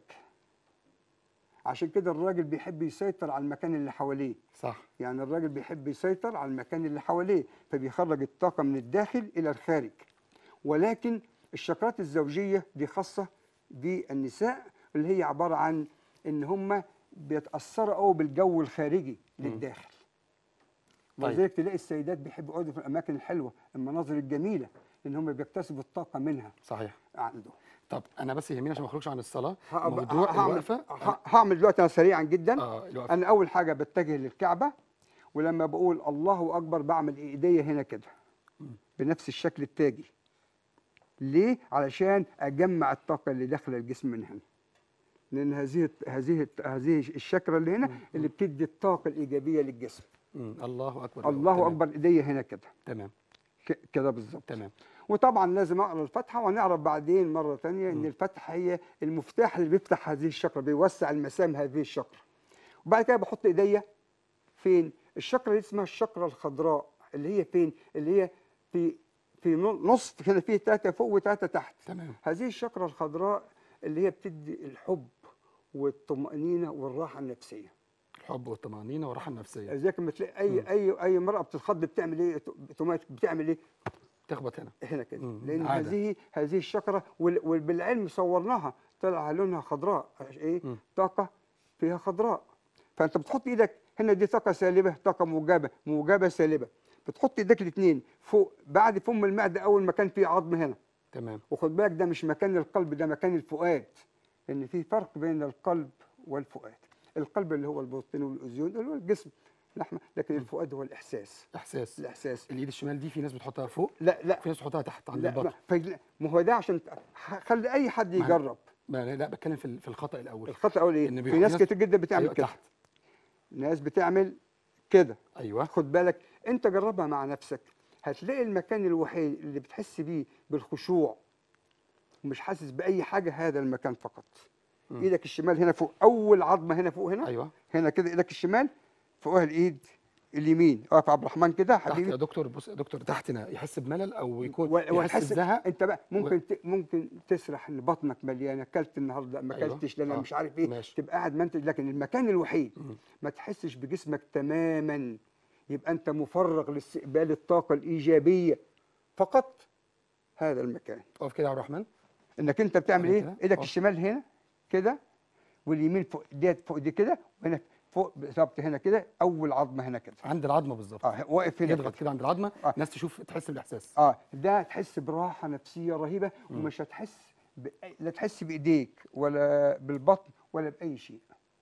عشان كده الراجل بيحب يسيطر على المكان اللي حواليه صح يعني الراجل بيحب يسيطر على المكان اللي حواليه فبيخرج الطاقة من الداخل إلى الخارج ولكن الشكرات الزوجية دي خاصة بالنساء اللي هي عبارة عن إن هم بيتأثروا قوي بالجو الخارجي للداخل طيب. ولذلك تلاقي السيدات بيحبوا يقعدوا في الأماكن الحلوة المناظر الجميلة لأن هم بيكتسبوا الطاقة منها صحيح عندهم طب انا بس يهمني عشان ما اخرجش عن الصلاه ه- موضوع هعمل- الوقفه ه- هعمل دلوقتي انا سريعا جدا اه الوقفه انا اول حاجه بتجه للكعبه ولما بقول الله اكبر بعمل ايديا هنا كده بنفس الشكل التاجي ليه علشان اجمع الطاقه اللي داخله الجسم من هنا لان هذه هذه هذه الشكره اللي هنا اللي بتدي الطاقه الايجابيه للجسم مم. الله اكبر الله تمام. اكبر ايديا هنا كده تمام ك- كده بالظبط تمام وطبعا لازم اقرا الفاتحه وهنعرف بعدين مره ثانيه ان الفتحه هي المفتاح اللي بيفتح هذه الشقره بيوسع المسام هذه الشقره وبعد كده بحط ايديا فين الشقره دي اسمها الشقره الخضراء اللي هي فين اللي هي في في نصف هنا فيه ثلاثه فوق وثلاثه تحت تمام هذه الشقره الخضراء اللي هي بتدي الحب والطمانينه والراحه النفسيه الحب والطمانينه والراحه النفسيه لذلك لما تلاقي اي اي اي امراه بتتخض بتعمل ايه اوتوماتيك بتعمل ايه تخبط هنا هنا كده مم. لان عادة. هذه هذه الشجره وال- وبالعلم صورناها طلع لونها خضراء ايه مم. طاقه فيها خضراء فانت بتحط ايدك هنا دي طاقه سالبه طاقه موجبه موجبه سالبه بتحط ايدك الاثنين فوق بعد فم المعده اول مكان فيه عظم هنا تمام وخد بالك ده مش مكان القلب ده مكان الفؤاد لان في فرق بين القلب والفؤاد القلب اللي هو البطين والاذين اللي هو الجسم لحمه لكن الفؤاد هو الاحساس احساس الاحساس الايد الشمال دي في ناس بتحطها فوق لا لا في ناس بتحطها تحت عند لا البطن ما, فج- ما هو ده عشان ت- ح- خلي اي حد ما- يجرب ما لا, لا بتكلم في ال- في الخطا الاول الخطا اول ايه إن في بيحط ناس ناس- كتير جدا بتعمل أيوة كده تحت. ناس بتعمل كده ايوه خد بالك انت جربها مع نفسك هتلاقي المكان الوحيد اللي بتحس بيه بالخشوع ومش حاسس باي حاجه هذا المكان فقط مم. ايدك الشمال هنا فوق اول عظمه هنا فوق هنا ايوه هنا كده ايدك الشمال فوقها الايد اليمين اقف عبد الرحمن كده تحت يا حبيبي دكتور بص يا دكتور تحتنا يحس بملل او يكون و- يحس وتحس بزهق انت بقى ممكن ت... ممكن تسرح ان بطنك مليانه اكلت النهارده ما أيوة. اكلتش لان آه. مش عارف ايه ماشي. تبقى قاعد منتج لكن المكان الوحيد مم. ما تحسش بجسمك تماما يبقى انت مفرغ لاستقبال الطاقه الايجابيه فقط هذا المكان اقف كده يا عبد الرحمن انك انت بتعمل أيوة ايه كده. ايدك آه. الشمال هنا كده واليمين فوق ديت فوق دي كده وهنا فوق بالظبط هنا كده اول عظمه هنا كده عند العظمه بالظبط اه واقف هنا يضغط كده. كده عند العظمه آه. الناس تشوف تحس بالاحساس اه ده تحس براحه نفسيه رهيبه ومش هتحس ب... لا تحس بايديك ولا بالبطن ولا باي شيء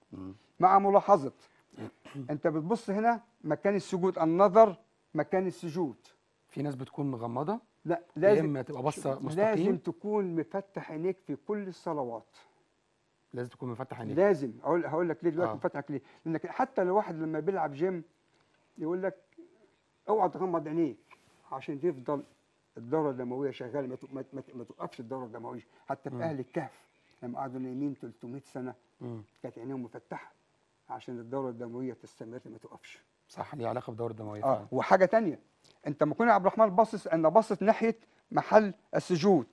مع ملاحظه انت بتبص هنا مكان السجود النظر مكان السجود في ناس بتكون مغمضه لا يا لازم اما تبقى باصه لازم مستقيم تكون مفتح عينيك في كل الصلوات لازم تكون مفتح عينيك لازم اقول هقول لك ليه دلوقتي آه. مفتحك ليه لانك حتى لو واحد لما بيلعب جيم يقول لك اوعى تغمض عينيك عشان تفضل الدوره الدمويه شغاله ما, ت- ما, ت- ما, ت- ما توقفش الدوره الدمويه حتى في مم. اهل الكهف لما قعدوا نايمين 300 سنه مم. كانت عينيهم مفتحه عشان الدوره الدمويه تستمر ما توقفش صح ليه علاقه بالدوره الدمويه اه فعلا. وحاجه تانية انت لما كنا يا عبد الرحمن باصص انا باصص ناحيه محل السجود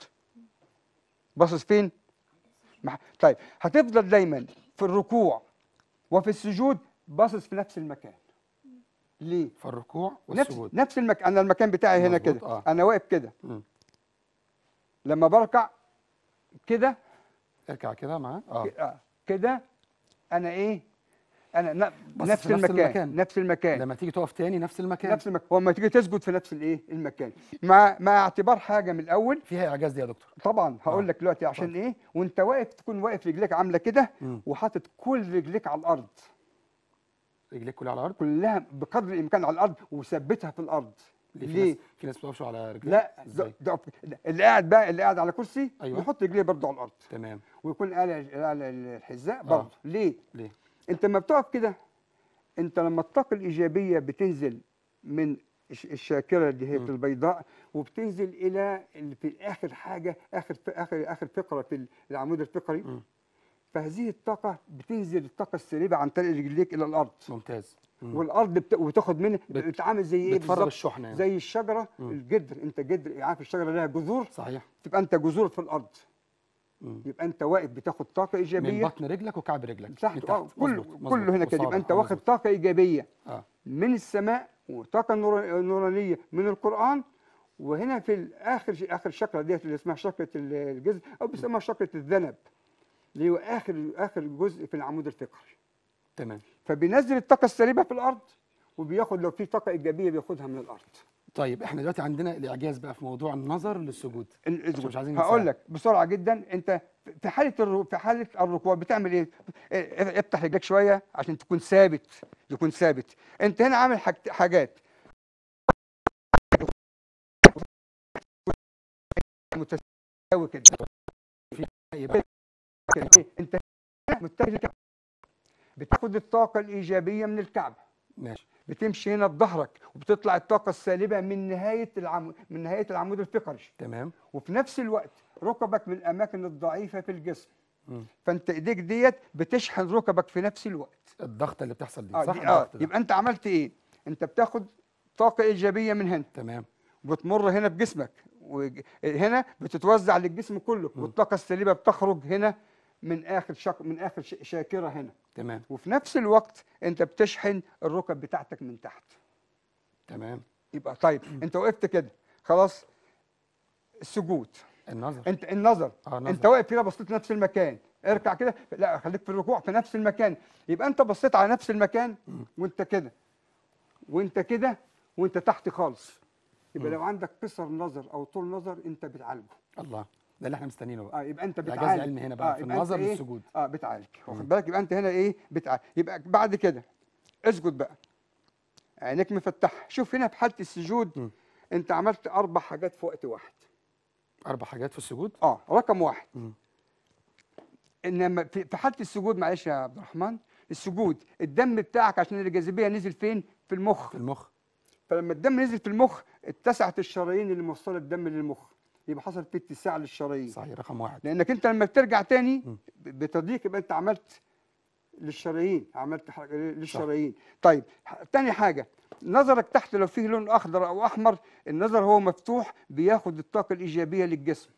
باصص فين مح... طيب هتفضل دايما في الركوع وفي السجود باصص في نفس المكان ليه في الركوع نفس والسجود نفس المكان انا المكان بتاعي هنا مظبوط، كده آه. انا واقف كده مم. لما بركع كده اركع كده معاه اه ك- آه، كده انا ايه انا ن- بس نفس في نفس المكان المكان. نفس المكان لما تيجي تقف تاني نفس المكان نفس المكان ولما تيجي تسجد في نفس الايه المكان مع مع اعتبار حاجه من الاول فيها اعجاز دي يا دكتور طبعا هقول آه. لك دلوقتي عشان ايه وانت واقف تكون واقف رجليك عامله كده مم. وحاطط كل رجليك على الارض رجليك كلها على الارض كلها بقدر الامكان على الارض وثبتها في الارض ليه في ليه ناس في ناس بتقفش على رجليها لا ازاي ده ده اللي قاعد بقى اللي قاعد على كرسي أيوة. يحط رجليه برضه على الارض تمام ويكون قالع قالع الحذاء برضه ليه ليه انت لما بتقف كده انت لما الطاقه الايجابيه بتنزل من الش- الشاكره اللي هي مم. في البيضاء وبتنزل الى ال- في اخر حاجه اخر ف- اخر اخر فقره في العمود الفقري مم. فهذه الطاقه بتنزل الطاقه السالبه عن طريق رجليك الى الارض ممتاز مم. والارض بت... وتاخد منها بت- بتعامل زي ايه بتفرغ بالظبط؟ الشحنة يعني. زي الشجره مم. الجدر انت جدر عارف الشجره لها جذور صحيح تبقى انت جذور في الارض مم. يبقى انت واقف بتاخد طاقه من ايجابيه بطن رجلك وكعب رجلك تحت, من آه كله مظبوط، مظبوط. كله هنا كده يبقى وصابع، انت واخد مظبوط. طاقه ايجابيه اه من السماء وطاقه نور- نورانيه من القران وهنا في الاخر اخر شكره ديت اللي اسمها شكره ال- الجذر او بيسموها شكره الذنب اللي هو اخر اخر جزء في العمود الفقري تمام فبينزل الطاقه السالبه في الارض وبياخد لو في طاقه ايجابيه بياخدها من الارض طيب احنا دلوقتي عندنا الاعجاز بقى في موضوع النظر للسجود عشان مش عايزين هقول ننساه. لك بسرعه جدا انت في حاله الرو... في حاله الركوع بتعمل ايه اه، افتح رجلك شويه عشان تكون ثابت يكون ثابت انت هنا عامل حاج... حاجات متساوي كده يبقى كده. انت هنا متجه للكعب. بتاخد الطاقه الايجابيه من الكعب ماشي بتمشي هنا بظهرك وبتطلع الطاقه السالبه من نهايه العمود من نهايه العمود الفقري تمام وفي نفس الوقت ركبك من الاماكن الضعيفه في الجسم مم. فانت ايديك ديت بتشحن ركبك في نفس الوقت الضغط اللي بتحصل دي اه, صح دي آه. الضغط ده. يبقى انت عملت ايه انت بتاخد طاقه ايجابيه من هنا تمام وبتمر هنا في جسمك وهنا بتتوزع للجسم كله والطاقه السالبه بتخرج هنا من اخر شك... من اخر ش... شاكره هنا تمام وفي نفس الوقت انت بتشحن الركب بتاعتك من تحت تمام يبقى طيب انت وقفت كده خلاص السجود النظر انت النظر اه انت النظر واقف كده بصيت لنفس المكان اركع كده لا خليك في الركوع في نفس المكان يبقى انت بصيت على نفس المكان وانت كده وانت كده وانت تحت خالص يبقى مم. لو عندك قصر نظر او طول نظر انت بتعالجه الله ده اللي احنا مستنيينه بقى اه يبقى انت الإعجاز بتعالج العلمي هنا بقى في يبقى النظر انت ايه؟ للسجود. اه بتعالج مم. واخد بالك يبقى انت هنا ايه بتعالج يبقى بعد كده اسجد بقى عينيك مفتحه شوف هنا في حاله السجود مم. انت عملت اربع حاجات في وقت واحد اربع حاجات في السجود اه رقم واحد مم. انما في في حاله السجود معلش يا عبد الرحمن السجود الدم بتاعك عشان الجاذبيه نزل فين في المخ في المخ فلما الدم نزل في المخ اتسعت الشرايين اللي موصله الدم للمخ يبقى حصل في اتساع للشرايين صحيح رقم واحد لانك انت لما بترجع تاني مم. ب- بتضيق يبقى انت عملت للشرايين عملت حاجه للشرايين طيب ح- تاني حاجه نظرك تحت لو فيه لون اخضر او احمر النظر هو مفتوح بياخد الطاقه الايجابيه للجسم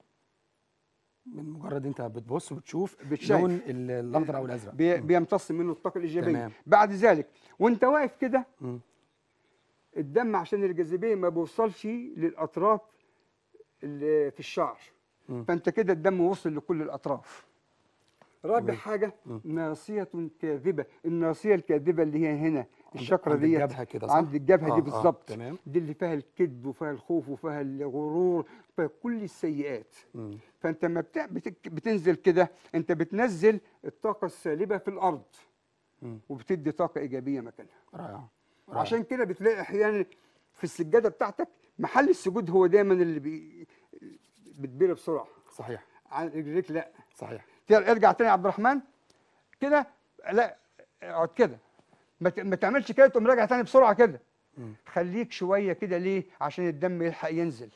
من مجرد انت بتبص وبتشوف بتشايف. لون ال- الاخضر او الازرق بي بيمتص منه الطاقه الايجابيه تمام. بعد ذلك وانت واقف كده مم. الدم عشان الجاذبيه ما بيوصلش للاطراف اللي في الشعر مم. فانت كده الدم وصل لكل الاطراف رابع تمام. حاجه مم. ناصيه كاذبه الناصيه الكاذبه اللي هي هنا الشكره عند دي الجبهة كده، صح؟ عند الجبهه آه، دي آه، بالظبط تمام. دي اللي فيها الكذب وفيها الخوف وفيها الغرور فيها كل السيئات مم. فانت لما بتع- بتك- بتنزل كده انت بتنزل الطاقه السالبه في الارض مم. وبتدي طاقه ايجابيه مكانها رائع رائع. عشان كده بتلاقي احيانا في السجاده بتاعتك محل السجود هو دايما اللي بي... بتبير بسرعه صحيح عن رجليك لا صحيح تر- ارجع تاني يا عبد الرحمن كده لا اقعد كده ما ت- ما تعملش كده تقوم راجع تاني بسرعه كده مم. خليك شويه كده ليه عشان الدم يلحق ينزل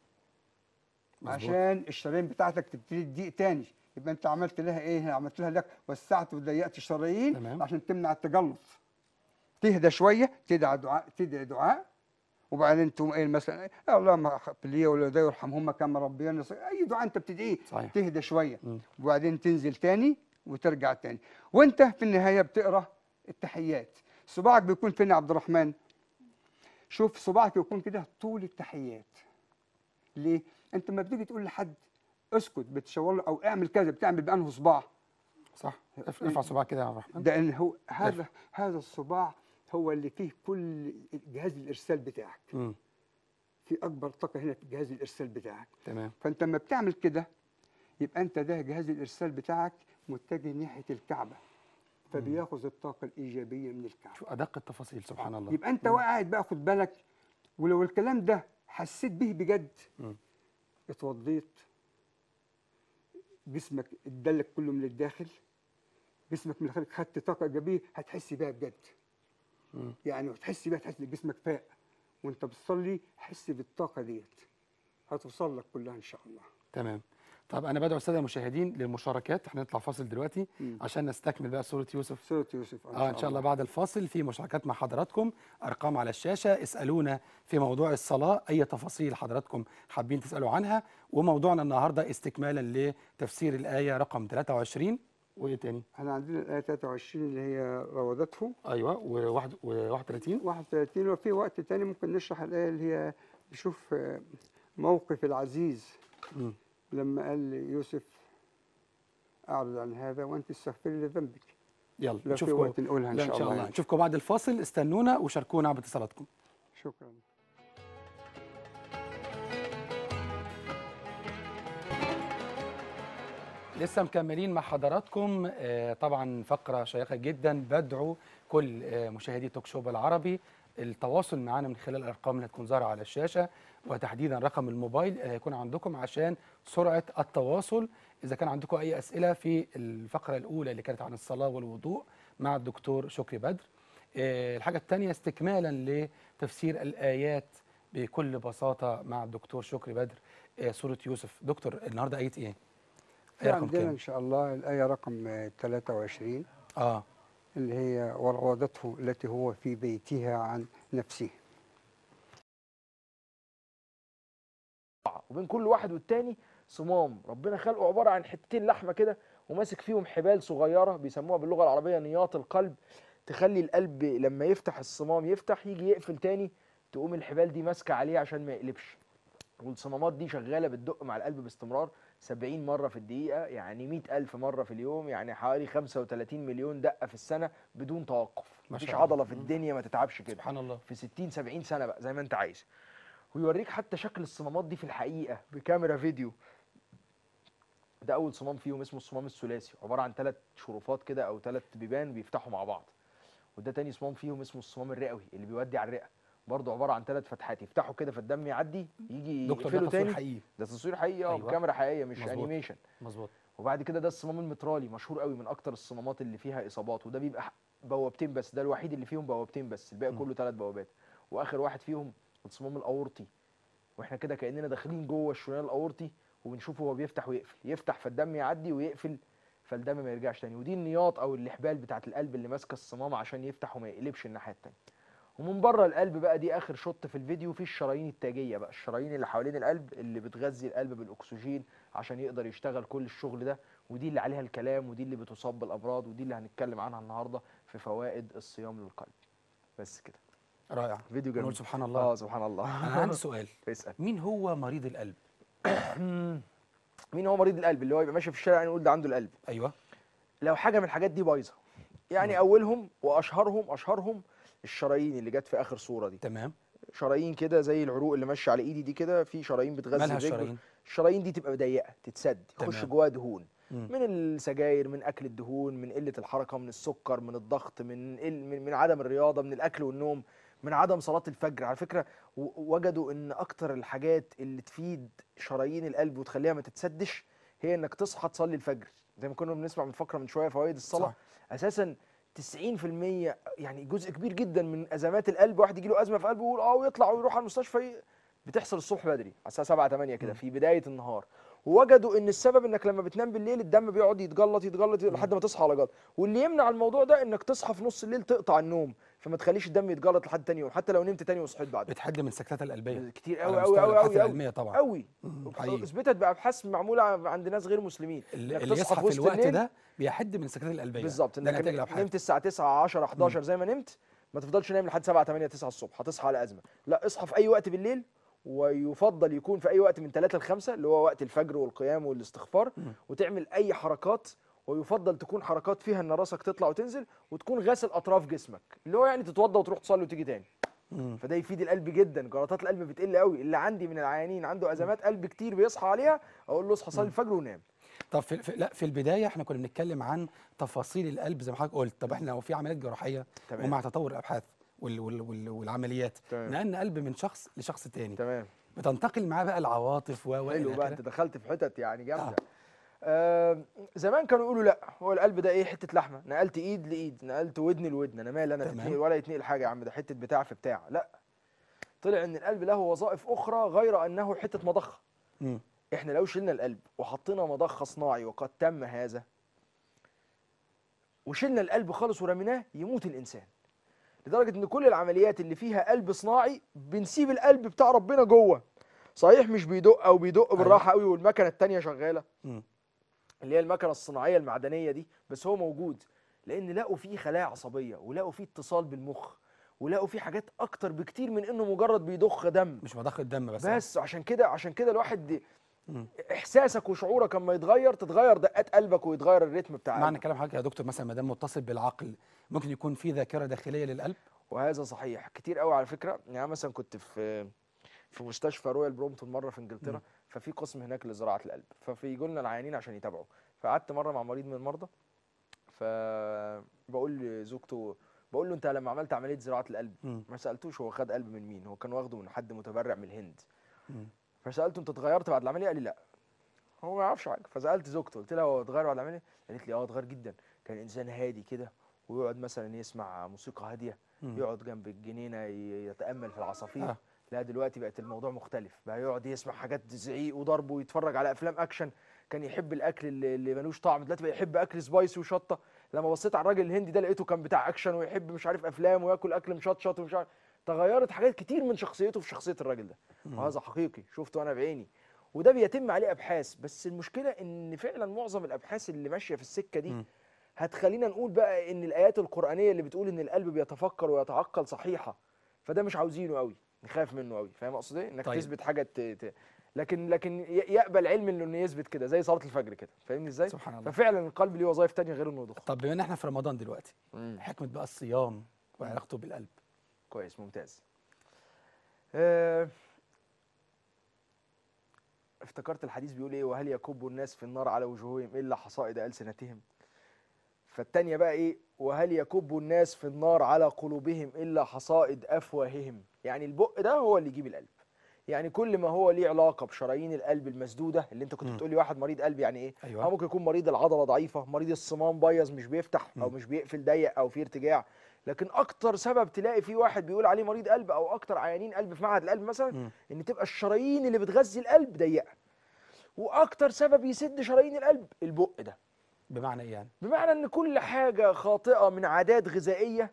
مظبوط. عشان الشرايين بتاعتك تبتدي تضيق تاني يبقى انت عملت لها ايه عملت لها لك وسعت وضيقت الشرايين تمام. عشان تمنع التجلط تهدى شويه تدعي دعاء تدعي دعاء وبعدين تقوم قايل مثلا يا اللهم اغفر لي والدي يرحمهما كما ربياني صغيرا اي دعاء انت بتدعيه صحيح. تهدى شويه مم. وبعدين تنزل تاني وترجع تاني وانت في النهايه بتقرا التحيات صباعك بيكون فين يا عبد الرحمن شوف صباعك يكون كده طول التحيات ليه انت لما بتيجي تقول لحد اسكت بتشاور له او اعمل كذا بتعمل بانه صباع صح ارفع صباعك كده يا عبد الرحمن ده إن هو هذا هذا الصباع هو اللي فيه كل جهاز الارسال بتاعك مم. في اكبر طاقه هنا في جهاز الارسال بتاعك تمام فانت لما بتعمل كده يبقى انت ده جهاز الارسال بتاعك متجه ناحيه الكعبه فبياخذ الطاقه الايجابيه من الكعبه شو ادق التفاصيل سبحان الله يبقى انت مم. قاعد بقى خد بالك ولو الكلام ده حسيت به بجد مم. اتوضيت جسمك اتدلك كله من الداخل جسمك من الخارج خدت طاقه ايجابيه هتحس بيها بجد مم. يعني هتحس بيها تحس ان جسمك فاق وانت بتصلي حس بالطاقه ديت هتوصل لك كلها ان شاء الله تمام طب انا بدعو الساده المشاهدين للمشاركات احنا نطلع فاصل دلوقتي مم. عشان نستكمل بقى سوره يوسف سوره يوسف اه ان شاء الله بعد الفاصل في مشاركات مع حضراتكم ارقام على الشاشه اسالونا في موضوع الصلاه اي تفاصيل حضراتكم حابين تسالوا عنها وموضوعنا النهارده استكمالا لتفسير الايه رقم 23 وايه تاني احنا عندنا الايه 23 اللي هي راودته ايوه و31 31 وفي وقت تاني ممكن نشرح الايه اللي هي نشوف آه، موقف العزيز مم. لما قال ليوسف اعرض عن هذا وانت استغفري لذنبك يلا لو في نشوفكم وقت نقولها ان لا، شاء الله يعني. نشوفكم بعد الفاصل استنونا وشاركونا باتصالاتكم شكرا لسه مكملين مع حضراتكم آه، طبعا فقرة شيقة جدا بدعو كل آه، مشاهدي توك شو بالعربي التواصل معنا من خلال الأرقام اللي هتكون ظاهرة على الشاشة وتحديدا رقم الموبايل اللي هيكون عندكم عشان سرعة التواصل إذا كان عندكم أي أسئلة في الفقرة الأولى اللي كانت عن الصلاة والوضوء مع الدكتور شكري بدر آه، الحاجة الثانية استكمالا لتفسير الآيات بكل بساطة مع الدكتور شكري بدر آه، سورة يوسف دكتور النهاردة آية إيه؟ في آية رقم عندنا كام؟ ان شاء الله الايه رقم آه، 23 اه اللي هي وراودته التي هو في بيتها عن نفسه وبين كل واحد والتاني صمام ربنا خلقه عباره عن حتتين لحمه كده وماسك فيهم حبال صغيره بيسموها باللغه العربيه نياط القلب تخلي القلب لما يفتح الصمام يفتح يجي يقفل تاني تقوم الحبال دي ماسكه عليه عشان ما يقلبش والصمامات دي شغاله بتدق مع القلب باستمرار 70 مره في الدقيقه يعني 100 الف مره في اليوم يعني حوالي 35 مليون دقه في السنه بدون توقف ما مفيش شاء الله. عضله في الدنيا ما تتعبش كده سبحان الله في 60 70 سنه بقى زي ما انت عايز ويوريك حتى شكل الصمامات دي في الحقيقه بكاميرا فيديو ده اول صمام فيهم اسمه الصمام الثلاثي عباره عن ثلاث شرفات كده او ثلاث بيبان بيفتحوا مع بعض وده تاني صمام فيهم اسمه الصمام الرئوي اللي بيودي على الرئه برضه عباره عن ثلاث فتحات يفتحوا كده فالدم يعدي يجي دكتور ده يقفلوا تصوير تاني حقيقي ده تصوير حقيقي اه أيوة. بكاميرا حقيقيه مش مظبوط. انيميشن مظبوط وبعد كده ده الصمام المترالي مشهور قوي من اكتر الصمامات اللي فيها اصابات وده بيبقى ح- بوابتين بس ده الوحيد اللي فيهم بوابتين بس الباقي م. كله ثلاث بوابات واخر واحد فيهم الصمام الاورطي واحنا كده كاننا داخلين جوه الشريان الاورطي وبنشوفه هو بيفتح ويقفل يفتح فالدم يعدي ويقفل فالدم ما يرجعش تاني ودي النياط او الاحبال بتاعه القلب اللي ماسكه الصمام عشان يفتح وما يقلبش الناحيه التانيه ومن بره القلب بقى دي اخر شوط في الفيديو في الشرايين التاجيه بقى الشرايين اللي حوالين القلب اللي بتغذي القلب بالاكسجين عشان يقدر يشتغل كل الشغل ده ودي اللي عليها الكلام ودي اللي بتصاب بالامراض ودي اللي هنتكلم عنها النهارده في فوائد الصيام للقلب بس كده رائع فيديو جميل نقول سبحان الله اه سبحان الله انا عندي سؤال اسال مين هو مريض القلب مين هو مريض القلب اللي هو يبقى ماشي في الشارع نقول ده عنده القلب ايوه لو حاجه من الحاجات دي بايظه يعني اولهم واشهرهم اشهرهم الشرايين اللي جت في اخر صوره دي تمام شرايين كده زي العروق اللي ماشيه على ايدي دي كده في شرايين بتغذي مالها الرجل. الشرايين؟ الشرايين دي تبقى ضيقه تتسد يخش تمام. جواها دهون مم. من السجاير من اكل الدهون من قله الحركه من السكر من الضغط من ال- من من عدم الرياضه من الاكل والنوم من عدم صلاه الفجر على فكره و- وجدوا ان اكتر الحاجات اللي تفيد شرايين القلب وتخليها ما تتسدش هي انك تصحى تصلي الفجر زي ما كنا بنسمع من فقره من شويه فوائد الصلاه صح. اساسا 90% يعني جزء كبير جدا من ازمات القلب واحد يجي له ازمه في قلبه ويقول اه ويطلع ويروح على المستشفى ي- بتحصل الصبح بدري على الساعه 7 8 كده في بدايه النهار ووجدوا ان السبب انك لما بتنام بالليل الدم بيقعد يتجلط يتجلط لحد ما تصحى على جلط واللي يمنع الموضوع ده انك تصحى في نص الليل تقطع النوم فما تخليش الدم يتجلط لحد تاني يوم حتى لو نمت تاني وصحيت بعد بتحد من السكتات القلبيه كتير على قوي قوي مستوى قوي الأبحاث قوي العلميه طبعا قوي مم، حقيقي. اثبتت بابحاث معموله عند ناس غير مسلمين اللي, إنك اللي تصحى يصحى في وسط الوقت الليل ده بيحد من السكتات القلبيه بالظبط ده انك نتائج الابحاث نمت الساعه 9 10 11 زي ما نمت ما تفضلش نايم لحد 7 8 9 الصبح هتصحى على ازمه لا اصحى في اي وقت بالليل ويفضل يكون في اي وقت من 3 ل 5 اللي هو وقت الفجر والقيام والاستغفار وتعمل اي حركات ويفضل تكون حركات فيها ان راسك تطلع وتنزل وتكون غاسل اطراف جسمك اللي هو يعني تتوضى وتروح تصلي وتيجي تاني مم. فده يفيد القلب جدا جلطات القلب بتقل قوي اللي عندي من العيانين عنده ازمات قلب كتير بيصحى عليها اقول له اصحى صلي الفجر ونام طب في, في لا في البدايه احنا كنا بنتكلم عن تفاصيل القلب زي ما حضرتك قلت طب احنا لو في عمليات جراحيه تمام. ومع تطور الابحاث وال وال وال والعمليات تمام. نقلنا قلب من شخص لشخص تاني تمام بتنتقل معاه بقى العواطف و و حلو إلى بقى آخره. انت دخلت في حتت يعني جامده آه زمان كانوا يقولوا لا هو القلب ده ايه حته لحمه نقلت ايد لايد نقلت ودن لودن انا مالي انا تمام. تتنقل ولا يتنقل حاجه يا عم ده حته بتاع في بتاع لا طلع ان القلب له وظائف اخرى غير انه حته مضخه مم. احنا لو شلنا القلب وحطينا مضخه صناعي وقد تم هذا وشلنا القلب خالص ورميناه يموت الانسان لدرجه ان كل العمليات اللي فيها قلب صناعي بنسيب القلب بتاع ربنا جوه صحيح مش بيدق او بيدق بالراحه قوي والمكنه التانيه شغاله مم. اللي هي المكنه الصناعيه المعدنيه دي بس هو موجود لان لقوا فيه خلايا عصبيه ولقوا فيه اتصال بالمخ ولقوا فيه حاجات اكتر بكتير من انه مجرد بيضخ دم مش مضخه دم بس بس عشان كده عشان كده الواحد مم. احساسك وشعورك اما يتغير تتغير دقات قلبك ويتغير الريتم بتاع معنى قلبك. كلام حضرتك يا دكتور مثلا ما دام متصل بالعقل ممكن يكون في ذاكره داخليه للقلب وهذا صحيح كتير قوي على فكره يعني أنا مثلا كنت في في مستشفى رويال برومتون مره في انجلترا مم. ففي قسم هناك لزراعه القلب ففيجوا لنا العيانين عشان يتابعوا فقعدت مره مع مريض من المرضى فبقول لزوجته بقول له انت لما عملت عمليه زراعه القلب مم. ما سالتوش هو خد قلب من مين هو كان واخده من حد متبرع من الهند مم. فسالته انت اتغيرت بعد العمليه قال لي لا هو ما يعرفش حاجه فسالت زوجته قلت لها هو اتغير بعد العمليه قالت لي اه اتغير جدا كان انسان هادي كده ويقعد مثلا يسمع موسيقى هاديه مم. يقعد جنب الجنينه ي- يتامل في العصافير آه. لا دلوقتي بقت الموضوع مختلف بقى يقعد يسمع حاجات زعيق وضرب ويتفرج على افلام اكشن كان يحب الاكل اللي اللي ملوش طعم دلوقتي بقى يحب اكل سبايسي وشطه لما بصيت على الراجل الهندي ده لقيته كان بتاع اكشن ويحب مش عارف افلام وياكل اكل مشطشط ومش عارف تغيرت حاجات كتير من شخصيته في شخصيه الراجل ده مم. وهذا حقيقي شفته انا بعيني وده بيتم عليه ابحاث بس المشكله ان فعلا معظم الابحاث اللي ماشيه في السكه دي مم. هتخلينا نقول بقى ان الايات القرانيه اللي بتقول ان القلب بيتفكر ويتعقل صحيحه فده مش عاوزينه قوي نخاف منه قوي فاهم اقصد ايه انك طيب. طيب. تثبت حاجه ت... ت... لكن لكن ي- يقبل علم انه إنه يثبت كده زي صلاه الفجر كده فاهمني ازاي سبحان الله ففعلا القلب ليه وظائف تانية غير انه يضخ طب بما ان احنا في رمضان دلوقتي مم. حكمه بقى الصيام وعلاقته بالقلب كويس ممتاز آه، افتكرت الحديث بيقول ايه وهل يكب الناس في النار على وجوههم الا حصائد السنتهم فالتانية بقى ايه وهل يكب الناس في النار على قلوبهم الا حصائد افواههم يعني البق ده هو اللي يجيب القلب يعني كل ما هو ليه علاقه بشرايين القلب المسدوده اللي انت كنت مم. بتقول لي واحد مريض قلب يعني ايه أيوة. هو ممكن يكون مريض العضله ضعيفه مريض الصمام بايظ مش بيفتح او مم. مش بيقفل ضيق او في ارتجاع لكن اكتر سبب تلاقي فيه واحد بيقول عليه مريض قلب او اكتر عيانين قلب في معهد القلب مثلا مم. ان تبقى الشرايين اللي بتغذي القلب ضيقه واكتر سبب يسد شرايين القلب البق ده بمعنى ايه يعني بمعنى ان كل حاجه خاطئه من عادات غذائيه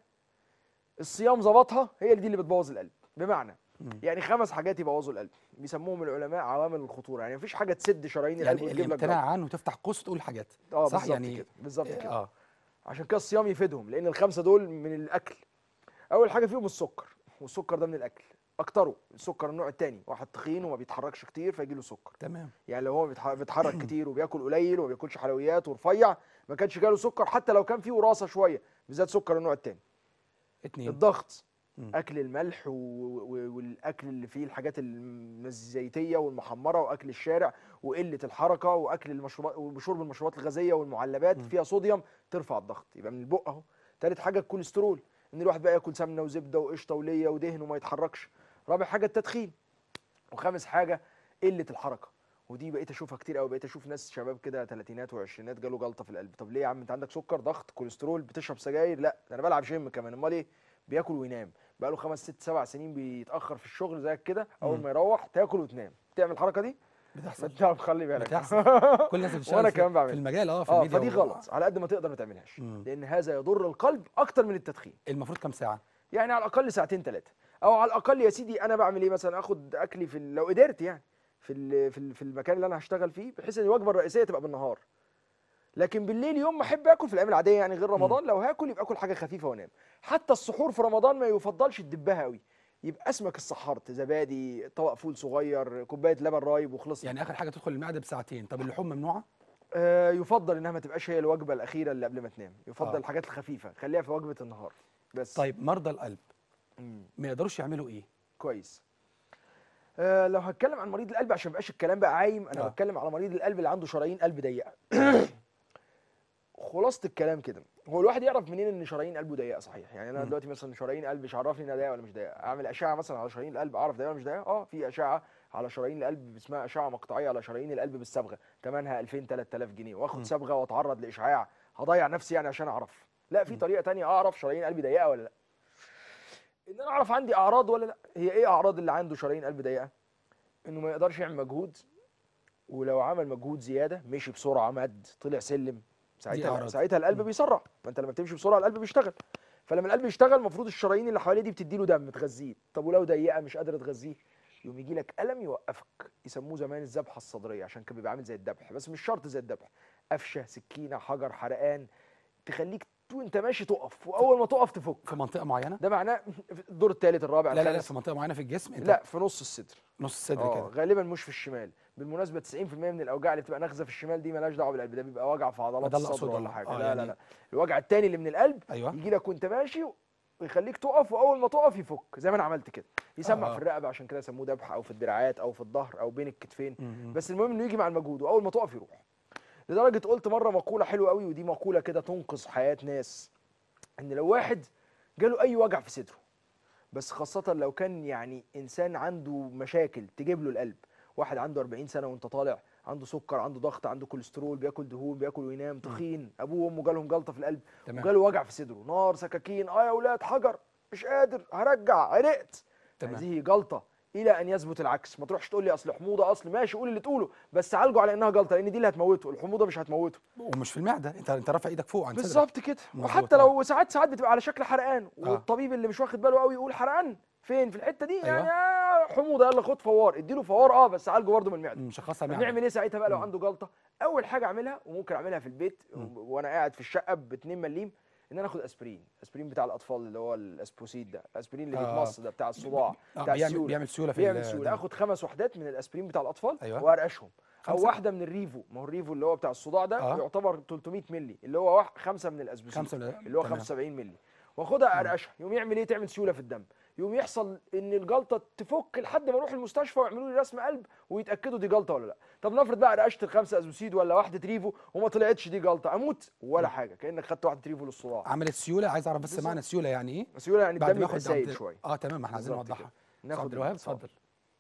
الصيام ظبطها هي دي اللي بتبوظ القلب بمعنى مم. يعني خمس حاجات يبوظوا القلب بيسموهم العلماء عوامل الخطوره يعني مفيش حاجه تسد شرايين القلب يعني وتجيب لك الامتناع جلطة. عنه تفتح قوس تقول حاجات اه صح بالظبط يعني كده بالظبط كده اه عشان كده الصيام يفيدهم لان الخمسه دول من الاكل اول حاجه فيهم السكر والسكر ده من الاكل اكتره السكر النوع الثاني واحد تخين وما بيتحركش كتير فيجي له سكر تمام يعني لو هو بيتح- بيتحرك كتير وبياكل قليل وما بياكلش حلويات ورفيع ما كانش جاله سكر حتى لو كان فيه وراثه شويه بالذات سكر النوع الثاني اتنين الضغط مم. اكل الملح و... و... والاكل اللي فيه الحاجات الم- الزيتيه والمحمره واكل الشارع وقله الحركه واكل المشروبات وشرب المشروبات الغازيه والمعلبات مم. فيها صوديوم ترفع الضغط يبقى من البق اهو تالت حاجه الكوليسترول ان الواحد بقى ياكل سمنه وزبده وقشطه وليا ودهن وما يتحركش رابع حاجه التدخين وخامس حاجه قله الحركه ودي بقيت اشوفها كتير قوي بقيت اشوف ناس شباب كده تلاتينات وعشرينات جاله جلطه في القلب طب ليه يا عم انت عندك سكر ضغط كوليسترول بتشرب سجاير لا ده انا بلعب جيم كمان امال ايه بياكل وينام بقاله خمس ست سبع سنين بيتاخر في الشغل زيك كده اول مم. ما يروح تاكل وتنام تعمل الحركه دي بتحصل انت خلي بالك بتحصل كل الناس بتشتغل وانا في- كمان في بعملها المجال اه في اه الميديا فدي وال- غلط على قد ما تقدر ما تعملهاش مم. لان هذا يضر القلب اكتر من التدخين المفروض كام ساعه يعني على الاقل ساعتين ثلاثه او على الاقل يا سيدي انا بعمل ايه مثلا اخد اكلي في ال- لو قدرت يعني في ال- في ال- في المكان اللي انا هشتغل فيه بحيث ان الوجبه الرئيسيه تبقى بالنهار لكن بالليل يوم ما احب اكل في الايام العاديه يعني غير رمضان لو هاكل يبقى اكل حاجه خفيفه وانام حتى السحور في رمضان ما يفضلش تدبها قوي يبقى اسمك السحرت زبادي طبق فول صغير كوبايه لبن رايب وخلص يعني اخر حاجه تدخل المعده بساعتين طب اللحوم ممنوعه آه يفضل انها ما تبقاش هي الوجبه الاخيره اللي قبل ما تنام يفضل آه. الحاجات الخفيفه خليها في وجبه النهار بس طيب مرضى القلب مم. ما يقدروش يعملوا ايه كويس آه لو هتكلم عن مريض القلب عشان مبقاش الكلام بقى عايم انا آه. آه. بتكلم على مريض القلب اللي عنده شرايين قلب ضيقه خلاصه الكلام كده هو الواحد يعرف منين ان شرايين قلبه ضيقه صحيح يعني انا مم. دلوقتي مثلا شرايين قلبي مش عرفني انها ضيقه ولا مش ضيقه اعمل اشعه مثلا على شرايين القلب اعرف ضيقه ولا مش ضيقه اه في اشعه على شرايين القلب اسمها اشعه مقطعيه على شرايين القلب بالصبغه ثمنها 2000 3000 جنيه مم. واخد صبغه واتعرض لاشعاع هضيع نفسي يعني عشان اعرف لا في طريقه تانية اعرف شرايين قلبي ضيقه ولا لا ان انا اعرف عندي اعراض ولا لا هي ايه اعراض اللي عنده شرايين قلب ضيقه انه ما يقدرش يعمل مجهود ولو عمل مجهود زياده مشي بسرعه مد طلع سلم ساعتها أعراض. ساعتها القلب بيسرع ما انت لما بتمشي بسرعه القلب بيشتغل فلما القلب يشتغل المفروض الشرايين اللي حواليه دي بتدي له دم تغذيه طب ولو ضيقه مش قادره تغذيه يقوم يجي لك الم يوقفك يسموه زمان الذبحه الصدريه عشان كان بيبقى عامل زي الذبح بس مش شرط زي الذبح قفشه سكينه حجر حرقان تخليك وانت ماشي تقف واول ما تقف تفك في منطقه معينه ده معناه في الدور الثالث الرابع لا لا لا الخامس. في منطقه معينه في الجسم انت لا في نص الصدر نص الصدر اه كده غالبا مش في الشمال بالمناسبه 90% من الاوجاع اللي بتبقى ناخذه في الشمال دي مالهاش دعوه بالقلب ده بيبقى وجع في عضلات ده اللي الصدر أقصده ولا أنا. حاجه آه، لا لا يعني- لا الوجع التاني اللي من القلب ايوه يجي لك وانت ماشي ويخليك تقف واول ما تقف يفك زي ما انا عملت كده يسمع آه. في الرقبه عشان كده يسموه ذبح او في الدراعات او في الظهر او بين الكتفين مم. بس المهم انه يجي مع المجهود واول ما تقف يروح لدرجه قلت مره مقوله حلوه قوي ودي مقوله كده تنقذ حياه ناس ان لو واحد جاله اي وجع في صدره بس خاصة لو كان يعني إنسان عنده مشاكل تجيب له القلب واحد عنده 40 سنة وأنت طالع عنده سكر عنده ضغط عنده كوليسترول بياكل دهون بياكل وينام تخين أبوه وأمه جالهم جلطة في القلب تمام. وجاله وجع في صدره نار سكاكين آه يا أولاد حجر مش قادر هرجع عرقت تمام. هذه جلطة إلى أن يثبت العكس ما تروحش تقول لي أصل حموضة أصل ماشي قول اللي تقوله بس عالجه على إنها جلطة لأن دي اللي هتموته الحموضة مش هتموته ومش في المعده انت انت رافع ايدك فوق عن صدرك بالظبط كده مظبوط، وحتى آه. لو ساعات ساعات بتبقى على شكل حرقان آه. والطبيب اللي مش واخد باله قوي يقول حرقان فين في الحته دي أيوة. يعني آه حموضه يلا خد فوار اديله فوار اه بس عالجه برضه من المعده مشخصها طب معده نعمل ايه ساعتها بقى لو مم. عنده جلطه اول حاجه اعملها وممكن اعملها في البيت مم. وانا قاعد في الشقه ب 2 مليم ان انا اخد اسبرين اسبرين بتاع الاطفال اللي هو الاسبوسيد ده الاسبرين اللي آه. بيتمص ده بتاع الصداع آه، بتاع بيعمل السيوله بيعمل سيوله في بيعمل ال- سيوله ده. اخد خمس وحدات من الاسبرين بتاع الاطفال أيوة. وارقشهم او خمسة؟ واحده من الريفو ما هو الريفو اللي هو بتاع الصداع ده آه. يعتبر 300 مللي اللي هو واحد خمسه من الاسبوسيد خمسة من- اللي هو تمام. 75 مللي واخدها ارقشها يقوم يعمل ايه تعمل سيوله في الدم يقوم يحصل ان الجلطه تفك لحد ما اروح المستشفى ويعملوا لي رسم قلب ويتاكدوا دي جلطه ولا لا طب نفرض بقى رقشت الخمسه ازوسيد ولا واحده ريفو وما طلعتش دي جلطه اموت ولا حاجه كانك خدت واحده ريفو للصداع عملت سيوله عايز اعرف بس بالظبط. معنى السيوله يعني ايه سيوله يعني بعد الدم ما يبقى ياخد سايل عند- شويه اه تمام احنا عايزين بالظبط نوضحها كده. ناخد ناخد عبد الوهاب الاتصال. اتفضل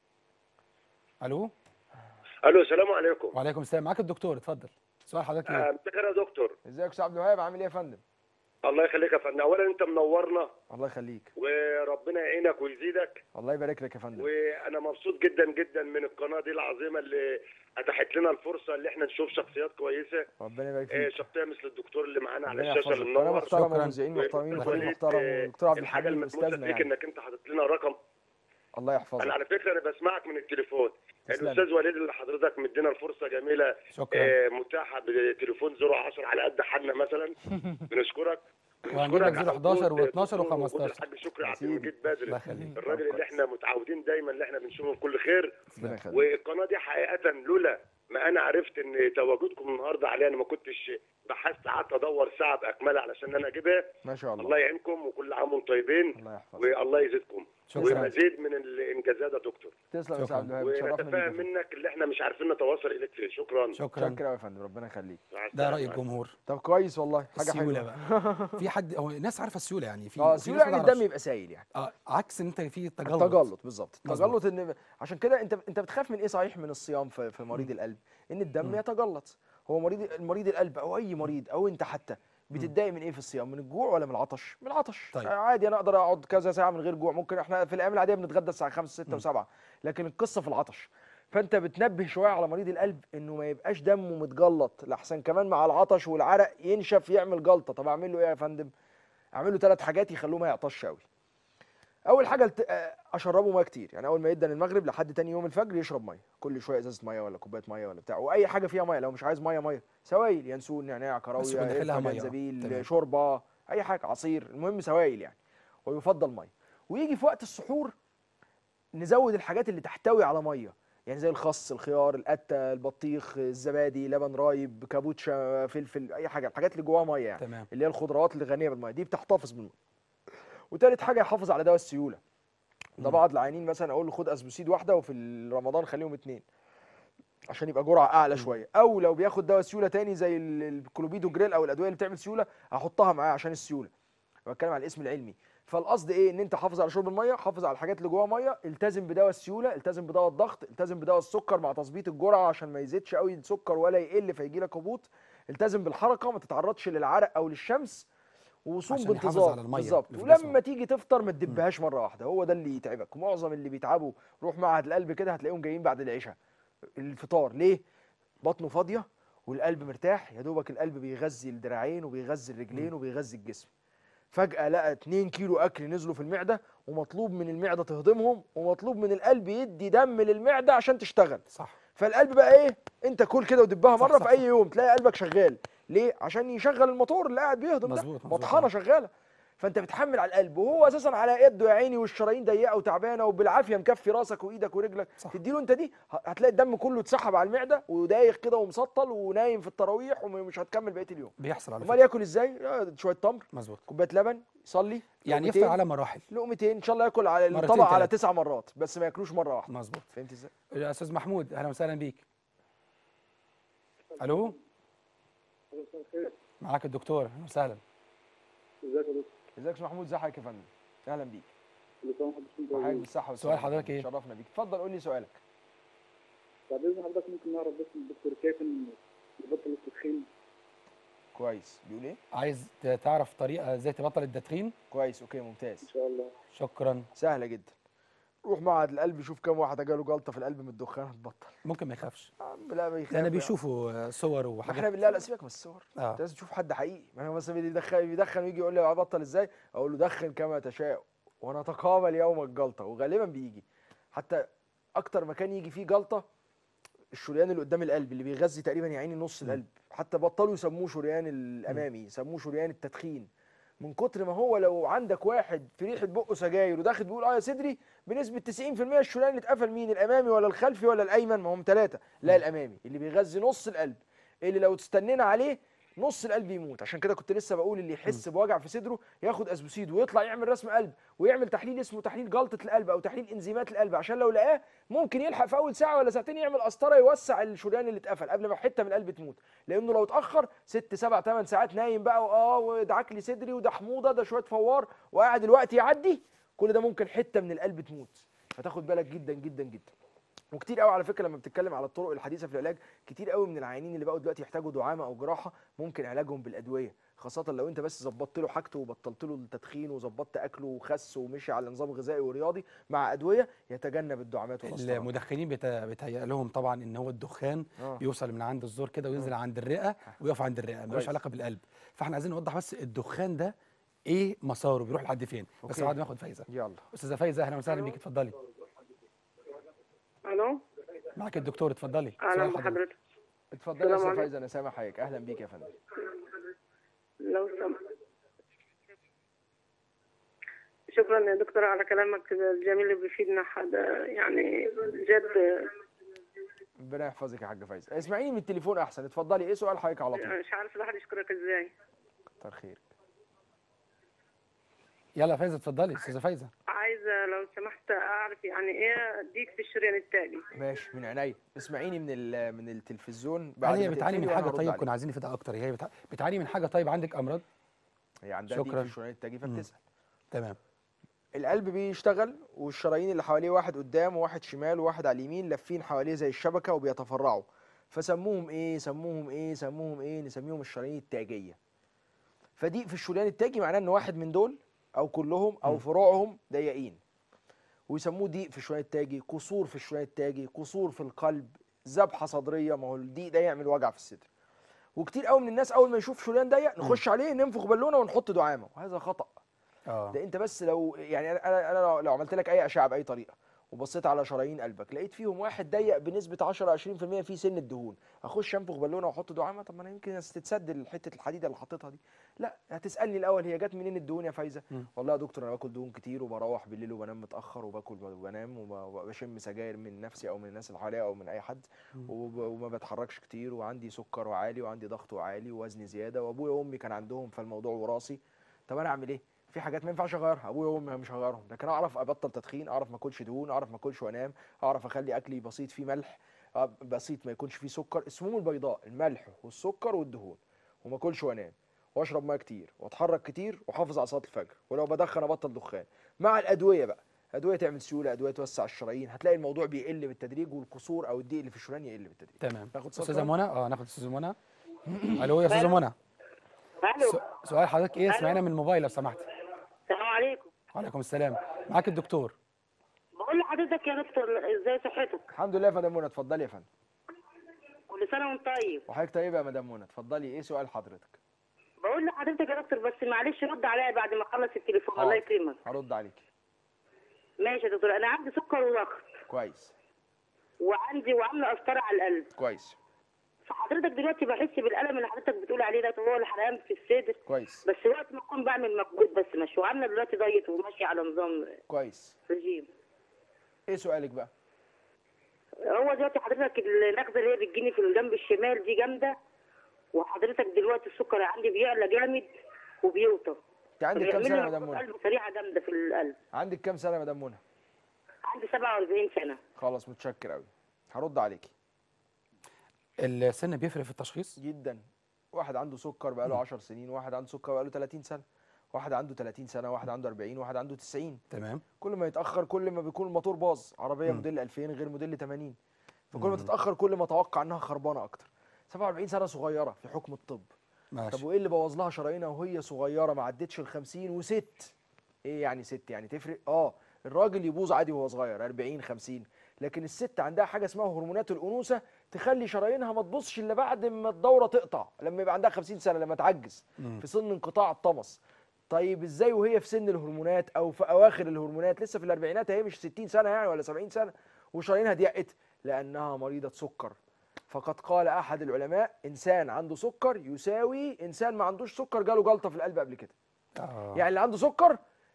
الو الو السلام عليكم وعليكم السلام معاك الدكتور اتفضل سؤال حضرتك آه، ايه مساء يا دكتور ازيك يا استاذ عبد الوهاب عامل ايه يا فندم الله يخليك يا فندم اولا انت منورنا الله يخليك وربنا يعينك ويزيدك الله يبارك لك يا فندم وانا مبسوط جدا جدا من القناه دي العظيمه اللي اتاحت لنا الفرصه اللي احنا نشوف شخصيات كويسه ربنا يبارك آه، فيك شخصيه مثل الدكتور اللي معانا على ربنا الشاشه يحفظك اللي قناه منور محترمه شكراً. ومذيعين محترمين ودكتور وفريق وليد، محترم آه، ودكتور عبد الحاجه الحليم الملموسه استاذنا فيك يعني انك انت حاطط لنا رقم الله يحفظك انا على فكره انا بسمعك من التليفون تسلم. الاستاذ وليد اللي حضرتك مدينا الفرصه جميله شكرا آه، متاحه بتليفون 010 على قد حالنا مثلا بنشكرك وهنجيب لك بنشكرك على 011 وجود و12 دكتور وجود و15 الحاج شكري عبد سيدي. المجيد بدري الله يخليك الراجل اللي احنا متعودين دايما اللي احنا بنشوفه بكل خير ربنا يخليك والقناه دي حقيقه لولا ما انا عرفت ان تواجدكم النهارده عليها انا ما كنتش بحثت قعدت ادور ساعه باكملها علشان انا اجيبها ما شاء الله الله يعينكم وكل عام وانتم طيبين الله يحفظك والله يزيدكم شكرا ومزيد من الانجازات يا دكتور تسلم يا استاذ شكراً. عبد الوهاب تشرفنا بيك ونتفاهم يا فندم. منك اللي احنا مش عارفين نتواصل اليك فيه شكرا شكرا شكرا يا فندم ربنا يخليك مع ده السلامة. راي الجمهور طب كويس والله حاجه السيوله حلوه بقى في حد هو الناس عارفه السيوله يعني في اه في سيوله ناس ما يعني تعرفش. الدم يبقى سايل يعني اه عكس ان انت في تجلط تجلط بالظبط مظبوط. تجلط ان عشان كده انت انت بتخاف من ايه صحيح من الصيام في, في مريض القلب ان الدم مم. يتجلط هو مريض المريض القلب او اي مريض او انت حتى بتتضايق من ايه في الصيام من الجوع ولا من العطش من العطش طيب. عادي انا اقدر اقعد كذا ساعه من غير جوع ممكن احنا في الايام العاديه بنتغدى الساعه 5 6 و7 لكن القصه في العطش فانت بتنبه شويه على مريض القلب انه ما يبقاش دمه متجلط لحسن كمان مع العطش والعرق ينشف يعمل جلطه طب اعمل له ايه يا فندم اعمل له ثلاث حاجات يخلوه ما يعطش قوي اول حاجه الت... آه، اشربه ميه كتير يعني اول ما يدن المغرب لحد تاني يوم الفجر يشرب ميه كل شويه ازازه ميه ولا كوبايه ميه ولا بتاع واي حاجه فيها ميه لو مش عايز ميه ميه سوائل ينسون نعناع بس كراويه يكون داخلها قرفة، مية. جنزبيل تمام. شوربه اي حاجه عصير المهم سوائل يعني ويفضل ميه ويجي في وقت السحور نزود الحاجات اللي تحتوي على ميه يعني زي الخس الخيار القته البطيخ الزبادي لبن رايب كابوتشا فلفل اي حاجه الحاجات اللي جواها ميه يعني تمام اللي هي الخضروات اللي غنيه بالميه دي بتحتفظ بالميه وتالت حاجه يحافظ على دواء السيوله ده مم. بعض العيانين مثلا اقول له خد اسبوسيد واحده وفي رمضان خليهم اتنين عشان يبقى جرعه اعلى شويه او لو بياخد دواء سيوله تاني زي ال- الكلوبيدو جريل او الادويه اللي بتعمل سيوله احطها معاه عشان السيوله بتكلم على الاسم العلمي فالقصد ايه ان انت حافظ على شرب الميه حافظ على الحاجات اللي جواها ميه التزم بدواء السيوله التزم بدواء الضغط التزم بدواء السكر مع تظبيط الجرعه عشان ما يزيدش قوي السكر ولا يقل فيجي لك هبوط التزم بالحركه ما تتعرضش للعرق او للشمس وصوم عشان يحافظ بانتظام على المية بالظبط اللي في جسمه. ولما تيجي تفطر ما تدبهاش مره واحده هو ده اللي يتعبك معظم اللي بيتعبوا روح معهد القلب كده هتلاقيهم جايين بعد العشاء الفطار ليه بطنه فاضيه والقلب مرتاح يا دوبك القلب بيغذي الدراعين وبيغذي الرجلين وبيغذي الجسم فجأة لقى 2 كيلو أكل نزلوا في المعدة ومطلوب من المعدة تهضمهم ومطلوب من القلب يدي دم للمعدة عشان تشتغل صح فالقلب بقى إيه أنت كل كده ودبها صح، مرة صح، في أي يوم تلاقي قلبك شغال ليه؟ عشان يشغل الموتور اللي قاعد بيهضم ده مظبوط، مظبوط. مطحنة شغالة فأنت بتحمل على القلب وهو أساسا على يده يا عيني والشرايين ضيقة وتعبانة وبالعافية مكفي راسك وإيدك ورجلك صح. تديله أنت دي ه- هتلاقي الدم كله اتسحب على المعدة ودايخ كده ومسطل ونايم في التراويح ومش هتكمل بقية اليوم بيحصل على امال فكره ياكل ازاي آه، شويه تمر مظبوط كوبايه لبن يصلي يعني لقمتين، يفطر على مراحل لقمتين ان شاء الله ياكل على مرتين الطبق على تلاتة. تسع مرات بس ما ياكلوش مره واحده مظبوط فهمت ازاي يا استاذ محمود اهلا وسهلا بيك الو معاك الدكتور اهلا وسهلا ازيك يا دكتور ازيك يا استاذ محمود ازي حضرتك يا فندم اهلا بيك كل سنه وحضرتك وانت وحضرتك طيب. بالصحه سؤال والسلامه حضرتك إيه؟ شرفنا بيك اتفضل قول لي سؤالك بعد اذن حضرتك ممكن نعرف بس من الدكتور كيف إن يبطل التدخين كويس بيقول ايه عايز ت- تعرف طريقه ازاي تبطل التدخين كويس اوكي ممتاز ان شاء الله شكرا سهله جدا روح معهد القلب شوف كام واحد جاله جلطه في القلب من الدخان هتبطل ممكن ما يخافش لا بيخاف لان يعني. بيشوفوا آه، صور ما احنا وحاجات بالله لا سيبك من الصور اه انت لازم تشوف حد حقيقي ما هو مثلا بيدخن بيدخن ويجي يقول لي ابطل ازاي اقول له دخن كما تشاء ونتقابل يوم الجلطه وغالبا بيجي حتى اكتر مكان يجي فيه جلطه الشريان اللي قدام القلب اللي بيغذي تقريبا يا عيني نص القلب حتى بطلوا يسموه شريان الامامي يسموه شريان التدخين من كتر ما هو لو عندك واحد في ريحه بقه سجاير وداخل بيقول اه يا صدري بنسبه 90% الشريان اللي اتقفل مين الامامي ولا الخلفي ولا الايمن ما هم ثلاثه لا الامامي اللي بيغذي نص القلب اللي لو تستنينا عليه نص القلب يموت عشان كده كنت لسه بقول اللي يحس بوجع في صدره ياخد اسبوسيد ويطلع يعمل رسم قلب ويعمل تحليل اسمه تحليل جلطه القلب او تحليل انزيمات القلب عشان لو لقاه ممكن يلحق في اول ساعه ولا ساعتين يعمل قسطره يوسع الشريان اللي اتقفل قبل ما حته من القلب تموت لانه لو اتاخر ست سبع ثمان ساعات نايم بقى واه ودعك لي صدري وده حموضه ده شويه فوار وقاعد الوقت يعدي كل ده ممكن حته من القلب تموت فتاخد بالك جدا جدا جدا وكتير قوي على فكره لما بتتكلم على الطرق الحديثه في العلاج كتير قوي من العيانين اللي بقوا دلوقتي يحتاجوا دعامه او جراحه ممكن علاجهم بالادويه خاصه لو انت بس ظبطت له حاجته وبطلت له التدخين وظبطت اكله وخس ومشي على نظام غذائي ورياضي مع ادويه يتجنب الدعامات والقسطرات المدخنين بت- بيتهيأ لهم طبعا ان هو الدخان آه. بيوصل من عند الزور كده وينزل عند الرئه ويقف عند الرئه ملوش كويس. علاقه بالقلب فاحنا عايزين نوضح بس الدخان ده ايه مساره بيروح لحد فين بس أوكي. بعد ما ناخد فايزه يلا استاذه فايزه اهلا وسهلا بيك اتفضلي الو معاك الدكتور اتفضلي اهلا سؤال حضرتك. بحضرتك اتفضلي يا السلام استاذ عليكم. فايزه انا سامع حضرتك اهلا بيك يا فندم لو سمحت شكرا يا دكتور على كلامك الجميل اللي بيفيدنا حدا يعني جد ربنا يحفظك يا حاجه فايزه اسمعيني من التليفون احسن اتفضلي ايه سؤال حضرتك على طول مش عارف الواحد يشكرك ازاي كتر خير يلا يا فايزه اتفضلي استاذه فايزه عايزه لو سمحت اعرف يعني ايه اديك في الشريان التالي ماشي من عينيا اسمعيني من ال- من التلفزيون هل بعد هي ما بتعاني تقفلي من وأنا حاجه هرد طيب عليك. كنا عايزين نفيدها اكتر هي بتع- بتعاني من حاجه طيب عندك امراض هي عندها ضيق شكراً. في الشريان التاجي مم. فبتسال تمام القلب بيشتغل والشرايين اللي حواليه واحد قدام وواحد شمال وواحد على اليمين لافين حواليه زي الشبكه وبيتفرعوا فسموهم ايه سموهم ايه سموهم ايه نسميهم الشرايين التاجيه فضيق في الشريان التاجي معناه ان واحد من دول او كلهم او فروعهم ضيقين ويسموه ضيق في الشريان التاجي قصور في الشريان التاجي قصور في القلب ذبحه صدريه ما هو الضيق ده يعمل وجع في الصدر وكتير قوي من الناس اول ما يشوف شريان ضيق نخش عليه ننفخ بالونه ونحط دعامه وهذا خطا اه ده انت بس لو يعني انا انا أنا لو- لو عملت لك اي اشعه باي طريقه وبصيت على شرايين قلبك لقيت فيهم واحد ضيق بنسبه 10 20% فيه سن الدهون اخش انفخ بالونه واحط دعامه طب ما انا يمكن تتسد حته الحديده اللي حطيتها دي لا هتسالني الاول هي جت منين الدهون يا فايزه مم. والله يا دكتور انا باكل دهون كتير وبروح بالليل وبنام متاخر وباكل وبنام وب- وبشم سجاير من نفسي او من الناس اللي حواليا او من اي حد وب- وما بتحركش كتير وعندي سكر وعالي وعندي ضغط عالي ووزني زياده وابويا وامي كان عندهم فالموضوع وراثي طب انا اعمل ايه في حاجات ما ينفعش اغيرها ابويا وامي مش هغيرهم لكن اعرف ابطل تدخين اعرف ما اكلش دهون اعرف ما اكلش وانام اعرف اخلي اكلي بسيط فيه ملح آه، بسيط ما يكونش فيه سكر السموم البيضاء الملح والسكر والدهون وما اكلش وانام واشرب ميه كتير واتحرك كتير واحافظ على صلاه الفجر ولو بدخن ابطل دخان مع الادويه بقى ادويه تعمل سيوله ادويه توسع الشرايين هتلاقي الموضوع بيقل بالتدريج والكسور او الضيق اللي في الشريان يقل بالتدريج تمام ناخد استاذه صوت منى اه ناخد استاذه منى الو يا استاذه منى الو س- سؤال حضرتك ايه ألو. اسمعينا من الموبايل لو سمحت السلام عليكم وعليكم السلام معاك الدكتور بقول لحضرتك يا دكتور ازاي صحتك الحمد لله يا مدام منى اتفضلي يا فندم كل سنه وانت طيب وحضرتك طيبه يا مدام منى اتفضلي ايه سؤال حضرتك بقول لحضرتك يا دكتور بس معلش رد عليا بعد ما اخلص التليفون الله حاضر. يكرمك هرد عليك ماشي يا دكتور انا عندي سكر وضغط كويس وعندي وعامله قسطره على القلب كويس فحضرتك دلوقتي بحس بالالم اللي حضرتك بتقول عليه ده هو الحرقان في الصدر كويس بس وقت ما اكون بعمل مجهود بس مش وعامله دلوقتي دايت وماشيه على نظام كويس رجيم ايه سؤالك بقى هو دلوقتي حضرتك النغزه اللي هي بتجيني في الجنب الشمال دي جامده وحضرتك دلوقتي السكر عندي بيعلى جامد وبيوطى انت عندك كام فبيعمل سنه لي يا مدام نبضات منى قلب سريعه جامده في القلب عندك كام سنه يا مدام منى عندي 47 سنه خلاص متشكر قوي هرد عليكي السن بيفرق في التشخيص جدا واحد عنده سكر بقاله 10 سنين واحد عنده سكر بقاله 30 سنه واحد عنده 30 سنه واحد عنده 40 واحد عنده 90 تمام كل ما يتاخر كل ما بيكون الموتور باظ عربيه مم. موديل 2000 غير موديل 80 فكل ما مم. تتاخر كل ما اتوقع انها خربانه اكتر 47 سنه صغيره في حكم الطب ماشي طب وايه اللي بوظ لها شرايينها وهي صغيره ما عدتش ال 50 وست ايه يعني ست يعني تفرق اه الراجل يبوظ عادي وهو صغير 40 50 لكن الست عندها حاجه اسمها هرمونات الانوثه تخلي شرايينها ما تبصش الا بعد ما الدوره تقطع لما يبقى عندها 50 سنه لما تعجز مم. في سن انقطاع الطمس طيب ازاي وهي في سن الهرمونات او في اواخر الهرمونات لسه في الاربعينات هي مش 60 سنه يعني ولا 70 سنه وشرايينها ضيقت لانها مريضه سكر فقد قال احد العلماء انسان عنده سكر يساوي انسان ما عندوش سكر جاله جلطه في القلب قبل كده آه. يعني اللي عنده سكر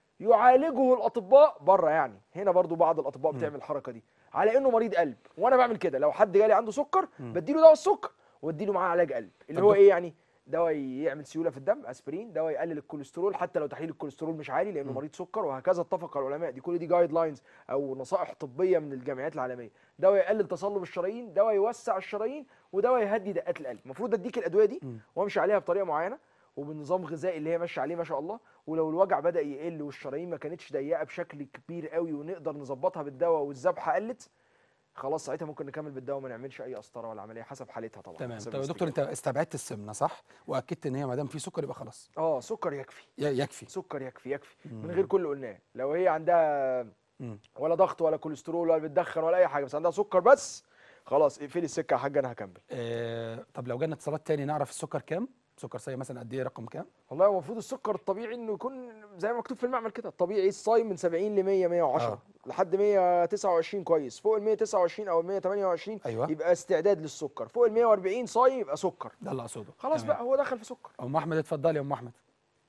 يعالجه الاطباء بره يعني هنا برضو بعض الاطباء مم. بتعمل الحركه دي على انه مريض قلب وانا بعمل كده لو حد جالي عنده سكر مم. بديله دواء السكر واديله معاه علاج قلب اللي طب هو دك- ايه يعني دواء يعمل سيوله في الدم اسبرين دواء يقلل الكوليسترول حتى لو تحليل الكوليسترول مش عالي لانه مم. مريض سكر وهكذا اتفق العلماء دي كل دي جايد لاينز او نصائح طبيه من الجامعات العالميه دواء يقلل تصلب الشرايين دواء يوسع الشرايين ودواء يهدي دقات القلب المفروض اديك الادويه دي مم. وامشي عليها بطريقه معينه وبالنظام غذائي اللي هي ماشيه عليه ما شاء الله ولو الوجع بدا يقل والشرايين ما كانتش ضيقه بشكل كبير قوي ونقدر نظبطها بالدواء والذبحه قلت خلاص ساعتها ممكن نكمل بالدواء وما نعملش اي قسطره ولا عمليه حسب حالتها طبعا تمام حسب طب يا دكتور انت الاستجابة. استبعدت السمنه صح واكدت ان هي ما دام في سكر يبقى خلاص اه سكر يكفي ي- يكفي سكر يكفي يكفي من مم. غير كل اللي قلناه لو هي عندها مم. ولا ضغط ولا كوليسترول ولا بتدخن ولا اي حاجه بس عندها سكر بس خلاص اقفلي السكه يا حاجه انا هكمل آه طب لو جالنا اتصالات تاني نعرف السكر كام سكر سي مثلا قد ايه رقم كام والله هو المفروض السكر الطبيعي انه يكون زي ما مكتوب في المعمل كده الطبيعي الصايم من 70 ل 100 110 آه. لحد 129 كويس فوق ال 129 او ال 128 أيوة. يبقى استعداد للسكر فوق ال 140 صايم يبقى سكر ده اللي اقصده خلاص تمام. بقى هو دخل في سكر ام احمد اتفضلي يا ام احمد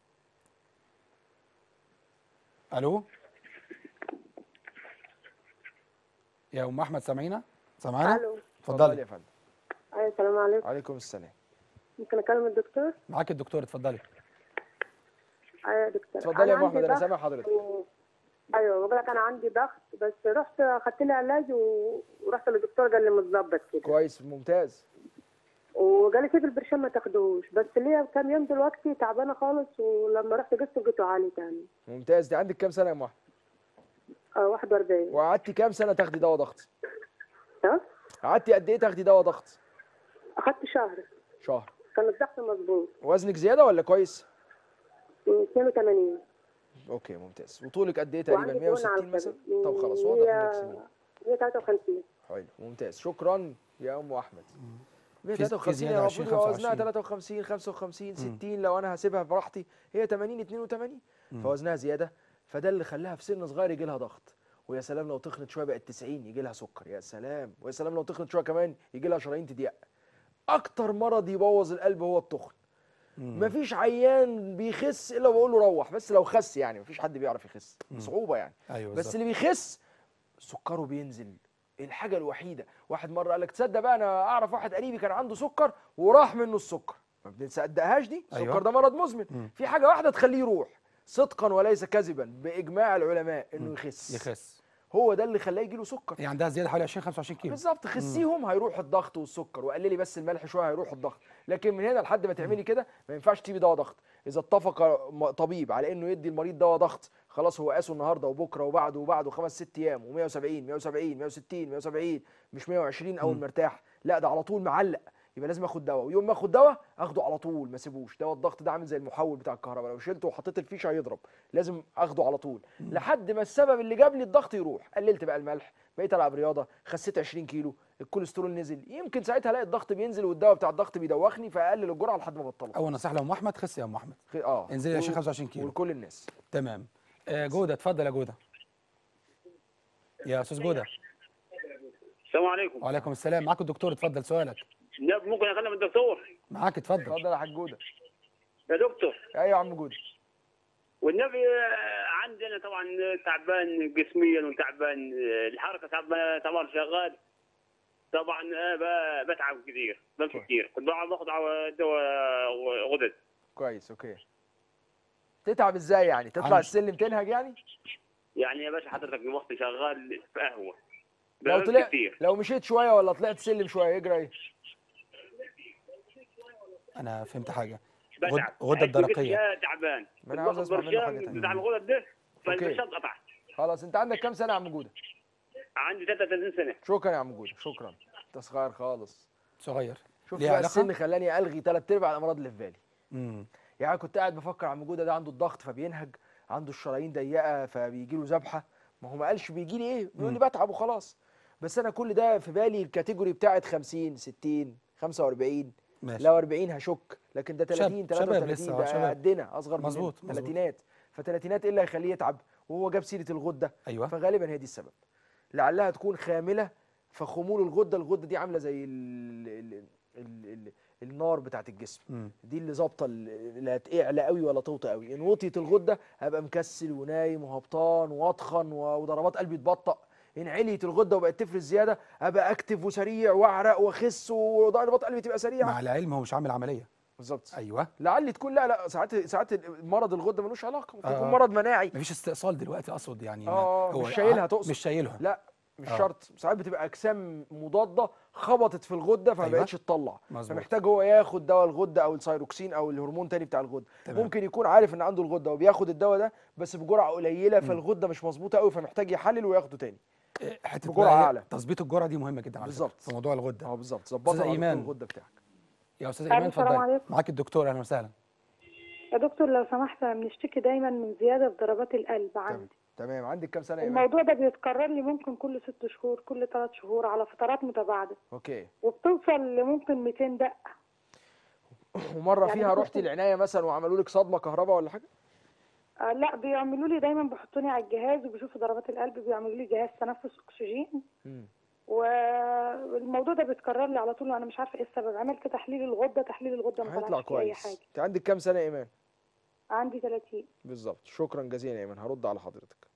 الو يا ام احمد سامعينا سامعانا الو اتفضلي يا فندم ايوه السلام عليكم عليكم السلام ممكن اكلم الدكتور معاك الدكتور اتفضلي ايوه يا دكتور اتفضلي يا ام عندي احمد انا ضغط سامع حضرتك و... ايوه بقول لك انا عندي ضغط بس رحت اخدت لي علاج و... ورحت للدكتور قال لي متظبط كده كويس ممتاز وقال لي سيب البرشام ما تاخدوش بس ليا كام يوم دلوقتي تعبانه خالص ولما رحت قست لقيته عالي تاني ممتاز دي عندك كام سنه يا ام احمد اه 41 وقعدتي كام سنه تاخدي دواء ضغط ها قعدتي قد ايه تاخدي دواء ضغط اخدت شهر شهر كان الضغط مظبوط وزنك زياده ولا كويس 82 اوكي ممتاز وطولك قد ايه تقريبا وعندي دهون 160 على مثلا الكبد. طب خلاص واضح انك مية- سمين 153 حلو ممتاز شكرا يا ام احمد 153 زيادة هي 20 المفروض يبقى وزنها 25. 53 55 60 لو انا هسيبها براحتي هي 80 82 مم. فوزنها زياده فده اللي خلاها في سن صغير يجي لها ضغط ويا سلام لو تخنت شويه بقت 90 يجي لها سكر يا سلام ويا سلام لو تخنت شويه كمان يجي لها شرايين تضيق اكتر مرض يبوظ القلب هو التخن مم. مفيش عيان بيخس الا بقول له روح بس لو خس يعني مفيش حد بيعرف يخس مم. بصعوبه يعني ايوه بس بالظبط. اللي بيخس سكره بينزل الحاجه الوحيده واحد مره قال لك تصدق بقى انا اعرف واحد قريبي كان عنده سكر وراح منه السكر ما بنصدقهاش دي السكر أيوة. ده مرض مزمن مم. في حاجه واحده تخليه يروح صدقا وليس كذبا باجماع العلماء انه يخس يخس هو ده اللي خلاه يجي له سكر هي عندها زياده حوالي 20 25 كيلو بالظبط خسيهم هيروح الضغط والسكر وقللي بس الملح شويه هيروح الضغط لكن من هنا لحد ما تعملي كده ما ينفعش تجيبي دواء ضغط اذا اتفق م- طبيب على انه يدي المريض دواء ضغط خلاص هو قاسه النهارده وبكره وبعده وبعده خمس ست ايام و170 170 160 170 مش 120 اول مم. ما ارتاح لا ده على طول معلق يبقى لازم اخد دواء ويوم ما اخد دواء اخده على طول ما اسيبوش دواء الضغط ده عامل زي المحول بتاع الكهرباء لو شلته وحطيت الفيشه هيضرب لازم اخده على طول لحد ما السبب اللي جاب لي الضغط يروح قللت بقى الملح بقيت العب رياضه خسيت 20 كيلو الكوليسترول نزل يمكن ساعتها الاقي الضغط بينزل والدواء بتاع الضغط بيدوخني فاقلل الجرعه لحد ما بطله اول نصيحه لام احمد خس يا ام احمد خ- اه انزلي 20 وال- 25 كيلو ولكل الناس تمام آه، جوده اتفضل يا جوده يا استاذ جوده السلام عليكم وعليكم السلام معاك الدكتور اتفضل سؤالك لا، ممكن اكلم الدكتور معاك اتفضل اتفضل يا حاج جوده يا دكتور ايوه يا عم جوده والنبي آه، عندنا طبعا تعبان جسميا وتعبان آه، الحركه تعبان طبعا شغال طبعا آه، ب- بتعب كثير بمشي كثير كنت بقعد باخذ ع- دواء غدد كويس اوكي تتعب ازاي يعني تطلع عم- السلم تنهج يعني يعني يا باشا حضرتك الوقت شغال في قهوه لو بمشي طلعت كثير لو مشيت شويه ولا طلعت سلم شويه يجرى ايه انا فهمت حاجه بتعب غد- غده حس بجسمي الدرقيه يا تعبان ما أنا عاوز باخذ أسمع منه حاجة برشام تانية. بتاع الغدد ده أوكي. فالبرشام قطع خلاص انت عندك كام سنه يا عم جوده عندي 33 سنه شكرا يا عم جوده شكرا انت صغير خالص صغير شوف ليها بقى علاقة؟ السن خلاني الغي ثلاث ارباع الامراض اللي في بالي امم يعني كنت قاعد بفكر عم جوده ده عنده الضغط فبينهج عنده الشرايين ضيقه فبيجي له ذبحه ما هو ما قالش بيجي لي ايه بيقول لي مم. بتعب وخلاص بس انا كل ده في بالي الكاتيجوري بتاعت 50 60 45 ماشي. لو 40 هشك لكن ده شاب- 30 شباب 33 لسه، آه، ده شباب. قدنا اصغر مننا مظبوط، مظبوط. ثلاثينات فثلاثينات ايه اللي هيخليه يتعب وهو جاب سيره الغده ايوه فغالبا هي دي السبب لعلها تكون خامله فخمول الغده الغده دي عامله زي ال ال ال ال النار بتاعت الجسم مم. دي اللي ظابطه ال- لا تعلى قوي ولا توطى قوي ان وطيت الغده هبقى مكسل ونايم وهبطان واطخن و- وضربات قلبي تبطأ ان عليت الغده وبقت تفرز زياده ابقى اكتف وسريع واعرق واخس وضربات قلبي تبقى سريعه مع العلم هو مش عامل عمليه بالظبط ايوه لعل تكون لا لا ساعات ساعات مرض الغده ملوش علاقه ممكن يكون آه. مرض مناعي مفيش استئصال دلوقتي اقصد يعني ما- اه هو مش شايلها ع- تقصد مش شايلها لا مش آه. شرط ساعات بتبقى اجسام مضاده خبطت في الغده فما أيوة. بقتش تطلع مظبوط. فمحتاج هو ياخد دواء الغده او السيروكسين او الهرمون تاني بتاع الغده تمام. ممكن يكون عارف ان عنده الغده وبياخد الدواء ده بس بجرعه قليله فالغده مش مظبوطه قوي فمحتاج يحلل وياخده تاني حته بجرعه بقى هي اعلى تظبيط الجرعه دي مهمه جدا على فكرة بالظبط. في موضوع الغده اه بالظبط استاذه ظبطها على ايمان الغده بتاعك يا استاذه ألو، ايمان السلام اتفضلي عليكم. معاك الدكتور اهلا وسهلا يا دكتور لو سمحت أنا بنشتكي دايما من زيادة في ضربات القلب عندي تمام عندك كام سنه يا ايمان الموضوع ده بيتكرر لي ممكن كل ست شهور كل ثلاث شهور على فترات متباعدة اوكي وبتوصل لممكن 200 دقة ومره يعني فيها بص- رحتي العنايه مثلا وعملوا لك صدمه كهرباء ولا حاجه آه لا بيعملوا لي دايما بيحطوني على الجهاز وبيشوفوا ضربات القلب بيعملوا لي جهاز تنفس أكسجين مم. والموضوع ده بيتكرر لي على طول وانا مش عارفه ايه السبب عملت تحليل الغده تحليل الغده ما هيطلع طلعش فيه اي كويس حاجه انت عندك كام سنه يا ايمان عندي 30 بالظبط شكرا جزيلا يا ايمن هرد على حضرتك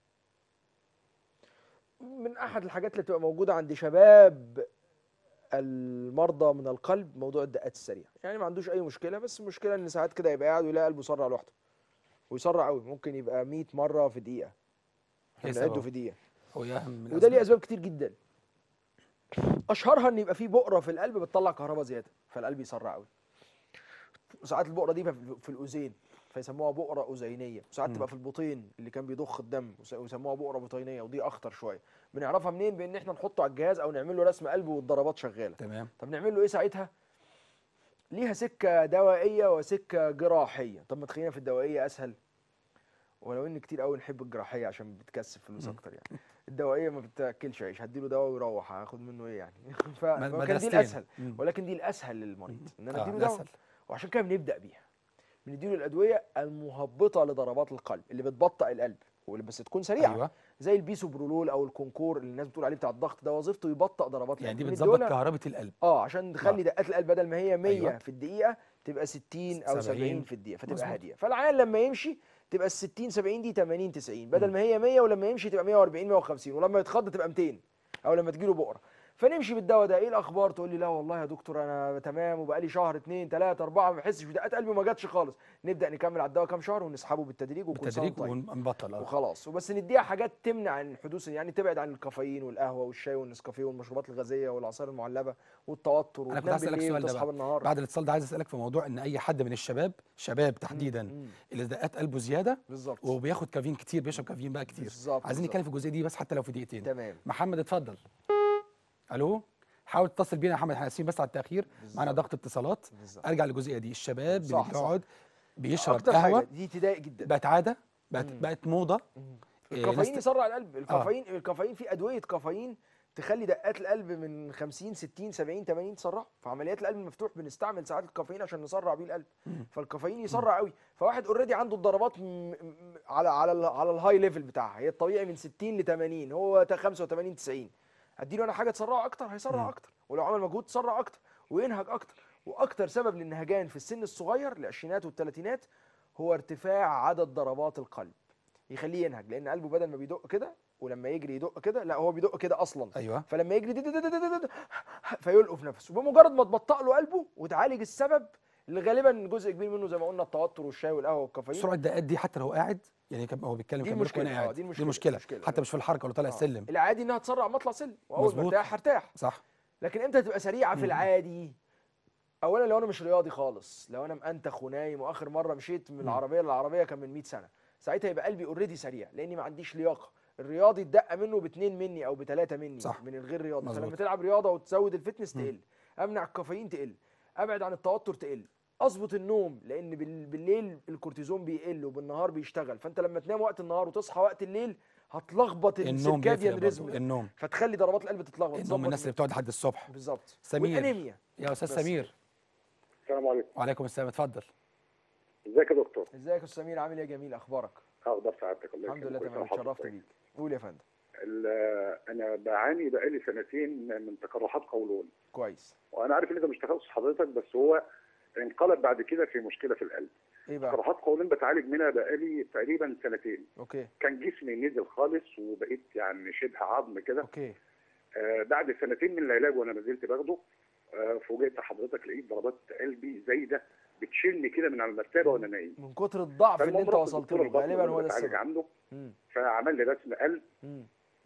من احد الحاجات اللي بتبقى موجوده عند شباب المرضى من القلب موضوع الدقات السريعه يعني ما عندوش اي مشكله بس المشكله ان ساعات كده يبقى قاعد ويلاقي قلبه يسرع لوحده ويسرع قوي ممكن يبقى 100 مره في دقيقه احنا إيه بنعده سببه؟ في دقيقه هو يا اهم من وده ليه الأسباب. اسباب كتير جدا اشهرها ان يبقى في بؤره في القلب بتطلع كهرباء زياده فالقلب يسرع قوي ساعات البؤره دي في في الاذين فيسموها بؤره اذينيه وساعات مم. تبقى في البطين اللي كان بيضخ الدم وس- ويسموها بؤره بطينيه ودي اخطر شويه بنعرفها منين بان احنا نحطه على الجهاز او نعمل له رسم قلب والضربات شغاله تمام طب نعمل له ايه ساعتها ليها سكه دوائيه وسكه جراحيه طب ما تخلينا في الدوائيه اسهل ولو ان كتير قوي نحب الجراحيه عشان بتكسب فلوس مم. اكتر يعني الدوائيه ما بتاكلش عيش هديله دواء ويروح هاخد منه ايه يعني م- فكان دي مدرستين. الاسهل مم. ولكن دي الاسهل للمريض ان انا آه، اديله دواء الأسهل. وعشان كده بنبدا بيها بنديله الادويه المهبطه لضربات القلب اللي بتبطئ القلب واللي بس تكون سريعه أيوة. زي البيسوبرولول او الكونكور اللي الناس بتقول عليه بتاع الضغط ده وظيفته يبطئ ضربات يعني دي القلب بتظبط بنديهولها- كهربة القلب اه عشان تخلي آه. دقات القلب بدل ما هي 100 أيوة. في الدقيقه تبقى 60 او 70 70 في الدقيقه فتبقى مظبوط. هاديه فالعيان لما يمشي تبقى ال 60 70 دي 80 90 بدل ما هي 100 ولما يمشي تبقى 140 150 ولما يتخض تبقى 200 او لما تجيله بقره فنمشي بالدواء ده ايه الاخبار تقول لي لا والله يا دكتور انا تمام وبقالي شهر اتنين تلاته اربعه ما بحسش بدقات قلبي وما جاتش خالص نبدا نكمل على الدواء كام شهر ونسحبه بالتدريج وكل سنة بالتدريج وأنت طيب. ونبطل آه. وخلاص وبس نديها حاجات تمنع عن حدوث يعني تبعد عن الكافيين والقهوه والشاي والنسكافيه والمشروبات الغازيه والعصائر المعلبه والتوتر انا كنت وتنام عايز اسالك بالليل السؤال ده وتصحى بقى. بالنهار بعد الاتصال ده عايز اسالك في موضوع ان اي حد من الشباب شباب تحديدا اللي دقات قلبه زياده بالظبط وبياخد كافيين كتير بيشرب كافيين بقى كتير بالظبط عايزين بالظبط. نتكلم في الجزئيه دي بس حتى لو في دقيقتين تمام محمد اتفضل الو حاول تتصل بينا يا محمد احنا اسفين بس على التاخير معانا ضغط اتصالات بالظبط. ارجع للجزئيه دي الشباب صح، اللي صح. بيقعد بيشرب اكتر حاجه قهوه دي تضايق جدا بقت عاده بقت مم. بقت موضه إيه، ناس الكافيين ت- يسرع القلب الكافيين الكافيين في ادويه كافيين تخلي دقات القلب من 50 60 70 80 تسرع في عمليات القلب المفتوح بنستعمل ساعات الكافيين عشان نسرع بيه القلب مم. فالكافيين يسرع قوي فواحد اوريدي عنده الضربات م- م- على على ال- على الهاي ليفل بتاعها هي الطبيعي من 60 ل 80 هو تا 85 90 اديله انا حاجه تسرعه اكتر هيسرع مم. اكتر ولو عمل مجهود تسرع اكتر وينهج اكتر واكتر سبب للنهجان في السن الصغير العشرينات والثلاثينات هو ارتفاع عدد ضربات القلب يخليه ينهج لان قلبه بدل ما بيدق كده ولما يجري يدق كده لا هو بيدق كده اصلا ايوه فلما يجري دي دي دي دي دي دي فيلقف نفسه بمجرد ما تبطأ له قلبه وتعالج السبب اللي غالبا جزء كبير منه زي ما قلنا التوتر والشاي والقهوه والكافيين سرعه الدقات دي حتى لو قاعد يعني كان هو بيتكلم دي كان بيقول المشكلة، وانا آه، قاعد دي دي المشكلة، مشكله مشكلة. حتى مش في الحركه ولا طالع آه. السلم العادي انها تسرع ما اطلع سلم واول ما مظبوط. ارتاح هرتاح صح لكن امتى تبقى سريعه في مم. العادي اولا لو انا مش رياضي خالص لو انا مأنتخ ونايم واخر مره مشيت من مم. العربيه للعربيه كان من 100 سنه ساعتها يبقى قلبي اوريدي سريع لاني ما عنديش لياقه الرياضي الدقه منه باتنين مني او بتلاته مني صح. من الغير رياضي مظبوط. فلما تلعب رياضه وتزود الفتنس مم. تقل امنع الكافيين تقل ابعد عن التوتر تقل اظبط النوم لان بال- بالليل الكورتيزون بيقل وبالنهار بيشتغل فانت لما تنام وقت النهار وتصحى وقت الليل هتلخبط النوم السيركاديان بيفرق ريزم برضه النوم فتخلي ضربات القلب تتلخبط النوم تظبط من الناس اللي بتقعد لحد الصبح بالظبط سمير والانيميا يا استاذ بس. سمير السلام عليكم وعليكم السلام اتفضل ازيك يا دكتور ازيك يا استاذ سمير عامل ايه يا جميل اخبارك اخبار سعادتك الله الحمد لله يكرمك تمام ويسعدك. اتشرفت بيك قول يا فندم ال- انا بعاني بقالي سنتين من تقرحات قولون كويس وانا عارف ان ده مش تخصص حضرتك بس هو انقلب بعد كده في مشكله في القلب ايه بقى تقرحات قولون بتعالج منها بقالي تقريبا سنتين اوكي كان جسمي نزل خالص وبقيت يعني شبه عظم كده اوكي آه بعد سنتين من العلاج وانا ما زلت باخده آه فوجئت حضرتك لقيت ضربات قلبي زايده بتشيلني كده من على المرتبه وانا نايم من كتر الضعف اللي فالمهم انت رحت وصلت لدكتور له البطن غالبا اللي هو ده بتعالج السبب عنده مم. فعمل لي رسم قلب مم.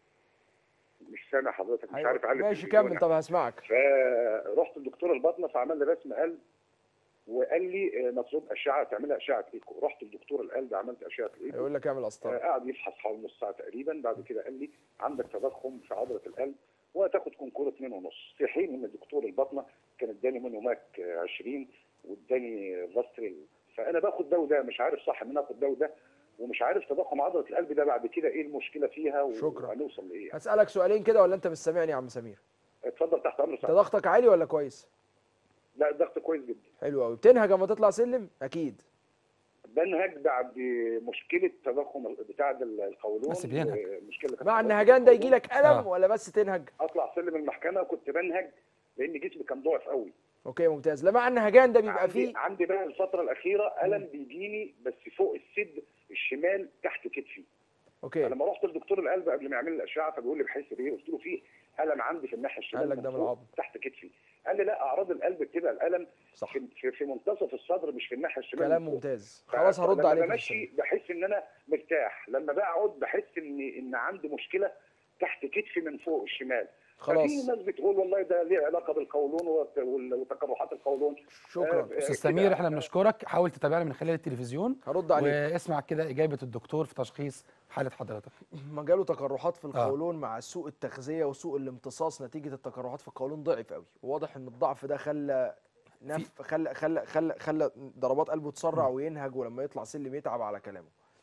مش سامع حضرتك مش أيوة. عارف اعلم ماشي كمل طب هسمعك فرحت لدكتور البطنه فعمل لي رسم قلب وقال لي آه، مطلوب اشعه تعملها اشعه ايكو رحت لدكتور القلب عملت اشعه الايكو هيقول لك اعمل آه، قسطره قعد يفحص حوالي نص ساعه تقريبا بعد كده قال لي عندك تضخم في عضله القلب وهتاخد كونكور 2 ونص في حين ان دكتور البطنه كان اداني مونوماك آه، 20 واداني فاستريل فانا باخد ده وده مش عارف صح ان انا اخد ده وده ومش عارف تضخم عضله القلب ده بعد كده ايه المشكله فيها و- شكراً. وهنوصل لايه هسألك سؤالين كده ولا انت مش سامعني يا عم سمير اتفضل تحت امر انت سعادتك. ضغطك عالي ولا كويس لا الضغط كويس جدا حلو قوي بتنهج اما تطلع سلم اكيد بنهج بعد مشكله تضخم بتاع القولون بس بينهج. مشكله كانت مع في النهجان ده يجي لك الم آه. ولا بس تنهج اطلع سلم المحكمه كنت بنهج لان جسمي كان ضعف قوي اوكي ممتاز لا مع النهجان ده بيبقى عندي فيه عندي بقى الفتره الاخيره الم بيجيني بس فوق السد الشمال تحت كتفي اوكي فلما رحت لدكتور القلب قبل ما يعمل لي الاشعه فبيقول لي بحس بايه قلت له في الم عندي في الناحيه الشمال قال لك ده من فوق العظم. تحت كتفي قال لي لا اعراض القلب بتبقى الالم صح في, في, في منتصف الصدر مش في الناحيه الشمال كلام من فوق. ممتاز خلاص هرد لما عليك يا بمشي أستاذ. بحس ان انا مرتاح لما بقعد بحس ان ان عندي مشكله تحت كتفي من فوق الشمال خلاص. ففي ناس بتقول والله ده ليه علاقه بالقولون وت- وال- وتقرحات القولون شكرا آه، استاذ كده. سمير احنا بنشكرك حاول تتابعنا من خلال التلفزيون هرد عليك واسمع كده اجابه الدكتور في تشخيص حاله حضرتك ما جاله تقرحات في القولون مع سوء التغذيه وسوء الامتصاص نتيجه التقرحات في القولون ضعف قوي وواضح ان الضعف ده خلى نف خلى خلى خلى خلى ضربات قلبه تسرع وينهج ولما يطلع سلم يتعب على كلامه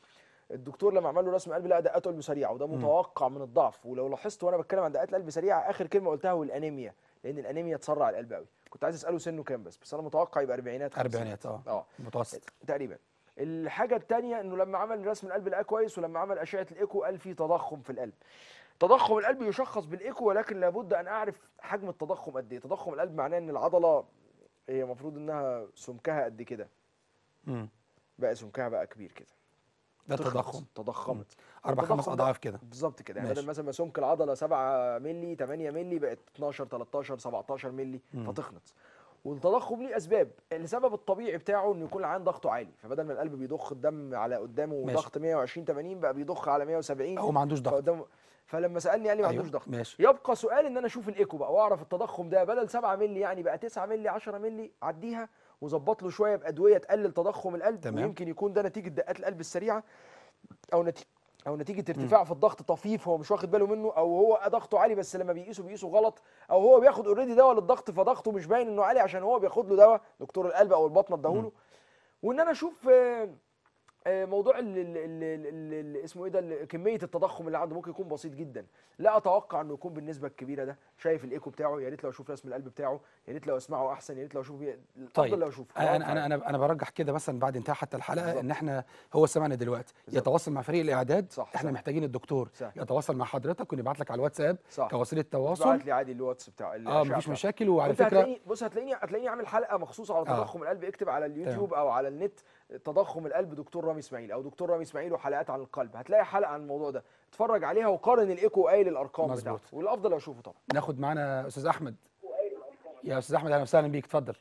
الدكتور لما عمل له رسم قلب لقى دقات قلبه سريعه وده مم. متوقع من الضعف ولو لاحظت وانا بتكلم عن دقات القلب سريعه اخر كلمه قلتها هو الانيميا لان الانيميا تسرع القلب قوي كنت عايز اساله سنه كام بس بس انا متوقع يبقى اربعينات خمسينات. اربعينات اه اه متوسط تقريبا الحاجه الثانيه انه لما عمل رسم القلب لقاه كويس ولما عمل اشعه الايكو قال في تضخم في القلب تضخم القلب يشخص بالايكو ولكن لابد ان اعرف حجم التضخم قد ايه تضخم القلب معناه ان العضله هي المفروض انها سمكها قد كده مم. بقى سمكها بقى كبير كده ده تخنت، تضخم تضخمت اربع خمس التضخم ده اضعاف كده بالظبط كده يعني ماشي. بدل مثلا ما سمك العضله 7 مللي 8 مللي بقت 12 13 17 مللي مم. فتخنت والتضخم ليه اسباب السبب الطبيعي بتاعه انه يكون العين ضغطه عالي فبدل ما القلب بيضخ الدم على قدامه ماشي. ضغط 120 80 بقى بيضخ على 170 هو ما عندوش ضغط فقدامه فلما سالني قال لي ما أيوة، عندوش ضغط ماشي. يبقى سؤال ان انا اشوف الايكو بقى واعرف التضخم ده بدل 7 مللي يعني بقى 9 مللي 10 مللي عديها وظبط له شويه بادويه تقلل تضخم القلب تمام. ويمكن يكون ده نتيجه دقات القلب السريعه او نتيجه او نتيجه ارتفاع في الضغط طفيف هو مش واخد باله منه او هو ضغطه عالي بس لما بيقيسه بيقيسه غلط او هو بياخد اوريدي دواء للضغط فضغطه مش باين انه عالي عشان هو بياخد له دواء دكتور القلب او البطنه اداهوله وان انا اشوف آه، آه، موضوع ال ال ال ال ال اسمه ايه ده ال- كميه التضخم اللي عنده ممكن يكون بسيط جدا لا اتوقع انه يكون بالنسبه الكبيره ده شايف الايكو بتاعه يا ريت لو اشوف رسم القلب بتاعه يا ريت لو اسمعه احسن يا ريت لو اشوف الافضل طيب لو اشوفه انا انا انا انا برجح كده مثلا بعد انتهاء حتى الحلقه بالظبط. ان احنا هو سمعنا دلوقتي يتواصل مع فريق الاعداد صح، احنا صح. محتاجين الدكتور صح. يتواصل مع حضرتك ونبعت لك على الواتساب صح. كوسيله تواصل ابعت لي عادي الواتس بتاع اه الأشعة مفيش بتاعته. مشاكل وعلى وانت فكره هتلاقيني بص هتلاقيني هتلاقيني عامل حلقه مخصوص على آه. تضخم القلب اكتب على اليوتيوب او على النت تضخم القلب دكتور رامي اسماعيل او دكتور رامي اسماعيل وحلقات عن القلب هتلاقي حلقه عن الموضوع ده اتفرج عليها وقارن الايكو قايل الارقام مظبوط. بتاعته والافضل اشوفه طبعا ناخد معانا استاذ احمد يا استاذ احمد اهلا وسهلا بيك اتفضل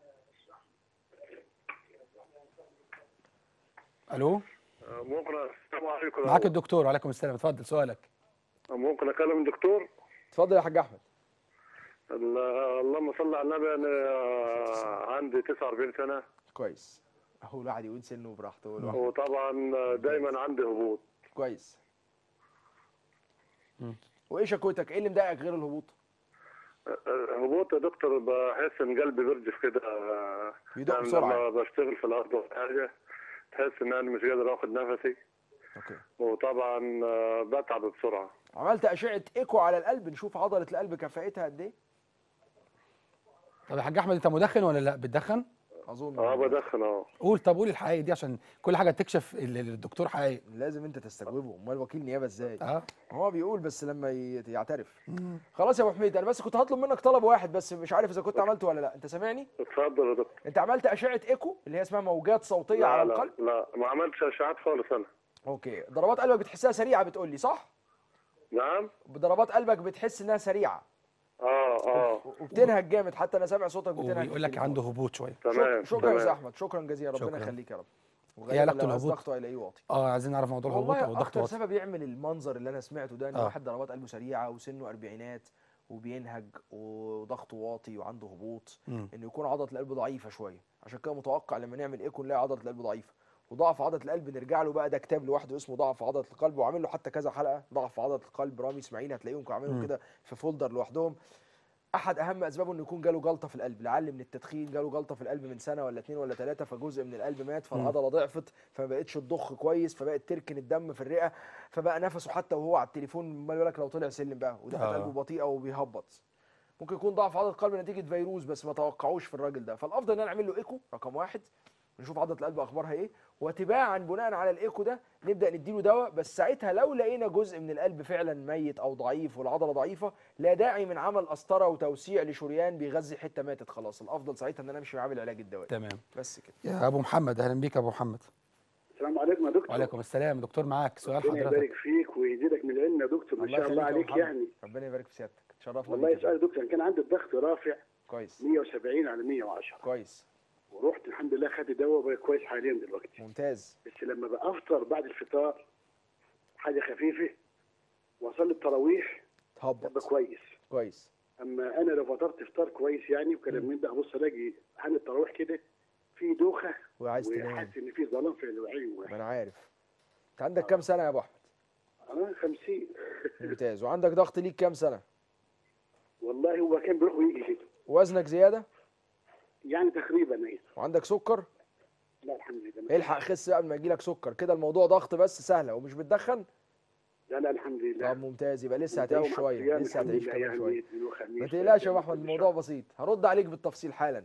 الو ممكن السلام عليكم معاك الدكتور وعليكم السلام اتفضل سؤالك ممكن اكلم الدكتور اتفضل يا حاج احمد ال- اللهم صل على النبي انا عندي 49 سنه كويس اهو الواحد يقول سنه براحته الواحد وطبعا دايما عندي هبوط كويس وايه شكوتك ايه اللي مضايقك غير الهبوط هبوط يا دكتور بحس ان قلبي بيرجف كده بيدق يعني بسرعة. لما بشتغل في الارض ولا حاجه تحس ان انا مش قادر اخد نفسي اوكي وطبعا آه، بتعب بسرعه عملت اشعه ايكو على القلب نشوف عضله القلب كفاءتها قد ايه طب يا حاج احمد انت مدخن ولا لا بتدخن اظن اه بدخن اه قول طب قول الحقيقه دي عشان كل حاجه تكشف ال- ال- الدكتور حقيقي لازم انت تستجوبه امال وكيل نيابه ازاي اه هو بيقول بس لما ي- يعترف خلاص يا ابو حميد انا بس كنت هطلب منك طلب واحد بس مش عارف اذا كنت عملته ولا لا انت سامعني اتفضل يا دكتور انت عملت اشعه ايكو اللي هي اسمها موجات صوتيه لا على لا القلب لا ما عملتش اشعاعات خالص انا اوكي ضربات قلبك بتحسها سريعه بتقول لي صح نعم ضربات قلبك بتحس انها سريعه اه اه وبتنهج جامد حتى انا سامع صوتك بتنهج وبيقول لك عنده هبوط شويه تمام شكرا يا تمام. استاذ احمد شكرا جزيلا ربنا شكراً. يخليك يا رب ايه وغالباً علاقته لو عايز الهبوط ضغطه هيلاقيه واطي اه عايزين نعرف موضوع الهبوط او والله الضغط اكتر واطي سبب يعمل المنظر اللي انا سمعته ده ان آه. واحد ضربات قلبه سريعه وسنه اربعينات وبينهج وضغطه واطي وعنده هبوط مم. انه يكون عضله القلب ضعيفه شويه عشان كده متوقع لما نعمل ايكو نلاقي عضله القلب ضعيفه وضعف عضله القلب نرجع له بقى ده كتاب لوحده اسمه ضعف عضله القلب وعامل له حتى كذا حلقه ضعف عضله القلب رامي اسماعيل هتلاقيهم عاملهم مم. كده في فولدر لوحدهم احد اهم اسبابه انه يكون جاله جلطه في القلب لعل من التدخين جاله جلطه في القلب من سنه ولا اتنين ولا ثلاثه فجزء من القلب مات فالعضله ضعفت فما بقتش تضخ كويس فبقت تركن الدم في الرئه فبقى نفسه حتى وهو على التليفون ما يقول لك لو طلع سلم بقى ودقات آه. قلبه بطيئه وبيهبط ممكن يكون ضعف عضله القلب نتيجه فيروس بس ما توقعوش في الراجل ده فالافضل ان انا اعمل له ايكو رقم واحد نشوف عضله القلب اخبارها ايه وتباعا بناء على الايكو ده نبدا نديله دواء بس ساعتها لو لقينا جزء من القلب فعلا ميت او ضعيف والعضله ضعيفه لا داعي من عمل قسطره وتوسيع لشريان بيغذي حته ماتت خلاص الافضل ساعتها ان انا امشي معاه بالعلاج الدوائي تمام بس كده يا ابو محمد اهلا بيك يا ابو محمد السلام عليكم يا دكتور وعليكم السلام دكتور معاك سؤال ربنا حضرتك يبارك فيك ويزيدك من العلم يا دكتور ما شاء الله يخليك يا عليك محمد. يعني ربنا يبارك في سيادتك تشرفنا والله بيك يا سؤال يا دكتور أنا كان عندي الضغط رافع كويس 170 على 110 كويس ورحت الحمد لله خدت دواء وبقى كويس حاليا دلوقتي ممتاز بس لما بافطر بعد الفطار حاجه خفيفه واصلي التراويح تهبط ببقى كويس كويس اما انا لو فطرت فطار كويس يعني وكلام من ده ابص الاقي حال التراويح كده في دوخه وعايز تنام وحاسس ان في ظلام في العين ما انا عارف انت عندك كام سنه يا ابو احمد انا 50 ممتاز وعندك ضغط ليك كام سنه والله هو كان بيروح ويجي كده وزنك زياده يعني تقريبا ايه وعندك سكر لا الحمد لله الحق خس بقى قبل ما يجيلك سكر كده الموضوع ضغط بس سهله ومش بتدخن لا لا الحمد لله طب ممتاز يبقى لسه مداوم هتعيش على شويه الصيام لسه الحمد هتعيش لله كمان يعني شويه اثنين وخميس ما تقلقش يا وثلاث احمد الموضوع بسيط هرد عليك بالتفصيل حالا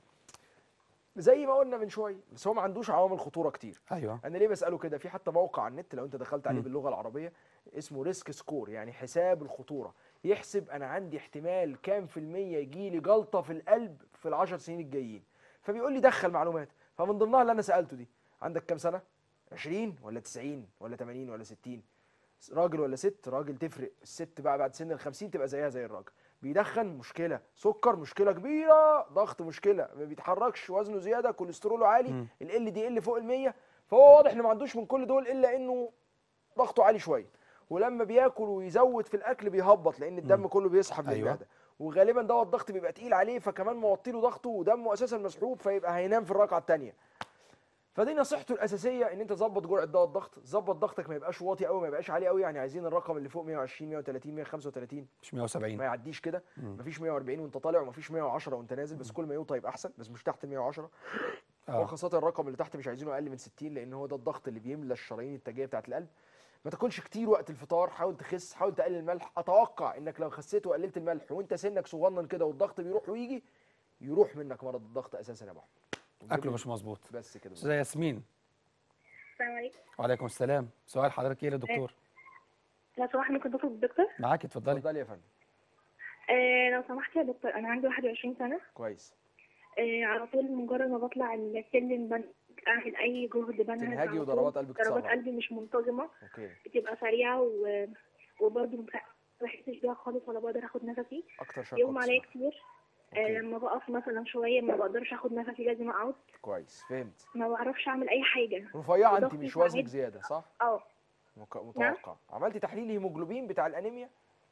زي ما قلنا من شويه بس هو ما عندوش عوامل خطوره كتير ايوه انا ليه بساله كده في حتى موقع على النت لو انت دخلت عليه مم. باللغه العربيه اسمه ريسك سكور يعني حساب الخطوره يحسب انا عندي احتمال كام في الميه يجي لي جلطه في القلب في العشر سنين الجايين فبيقول لي دخل معلومات فمن ضمنها اللي انا سالته دي عندك كام سنه 20 ولا 90 ولا 80 ولا 60 راجل ولا ست راجل تفرق الست بقى بعد سن ال 50 تبقى زيها زي الراجل بيدخن مشكله سكر مشكله كبيره ضغط مشكله ما بيتحركش وزنه زياده كوليستروله عالي ال دي ال فوق ال 100 فهو واضح انه ما عندوش من كل دول الا انه ضغطه عالي شويه ولما بياكل ويزود في الاكل بيهبط لان الدم كله بيسحب أيوة. للمعده وغالبا دوت الضغط بيبقى تقيل عليه فكمان موطي له ضغطه ودمه اساسا مسحوب فيبقى هينام في الركعه الثانيه فدي نصيحته الاساسيه ان انت تظبط جرعه دواء الضغط ظبط ضغطك ما يبقاش واطي قوي ما يبقاش عالي قوي يعني عايزين الرقم اللي فوق 120 130 135 مش 170 ما يعديش كده مم. مفيش 140 وانت طالع ومفيش 110 وانت نازل بس كل ما يوطى يبقى احسن بس مش تحت ال 110 آه. وخاصه الرقم اللي تحت مش عايزينه اقل من 60 لان هو ده الضغط اللي بيملى الشرايين التاجيه بتاعه القلب ما تاكلش كتير وقت الفطار حاول تخس حاول تقلل الملح اتوقع انك لو خسيت وقللت الملح وانت سنك صغنن كده والضغط بيروح ويجي يروح منك مرض الضغط اساسا يا ابو احمد اكله مش مظبوط بس كده استاذه ياسمين السلام عليكم وعليكم السلام سؤال حضرتك ايه للدكتور لو سمحت ممكن تطلب الدكتور معاكي اتفضلي اتفضلي يا فندم آه لو سمحت يا دكتور انا عندي 21 سنه كويس آه على طول مجرد ما بطلع السلم بن... اعمل اي جهد بنهج تنهجي على طول. وضربات قلبك ضربات تسرع. قلبي مش منتظمه اوكي بتبقى سريعه و... وبرضه ما بحسش بيها خالص ولا بقدر اخد نفسي اكتر شكوى يوم عليا بتسمع. كتير آه لما بقف مثلا شويه ما بقدرش اخد نفسي لازم اقعد كويس فهمت ما بعرفش اعمل اي حاجه رفيعه انت وضغطي مش وزنك ساعات- زياده صح اه مك- متوقع عملتي تحليل هيموجلوبين بتاع الانيميا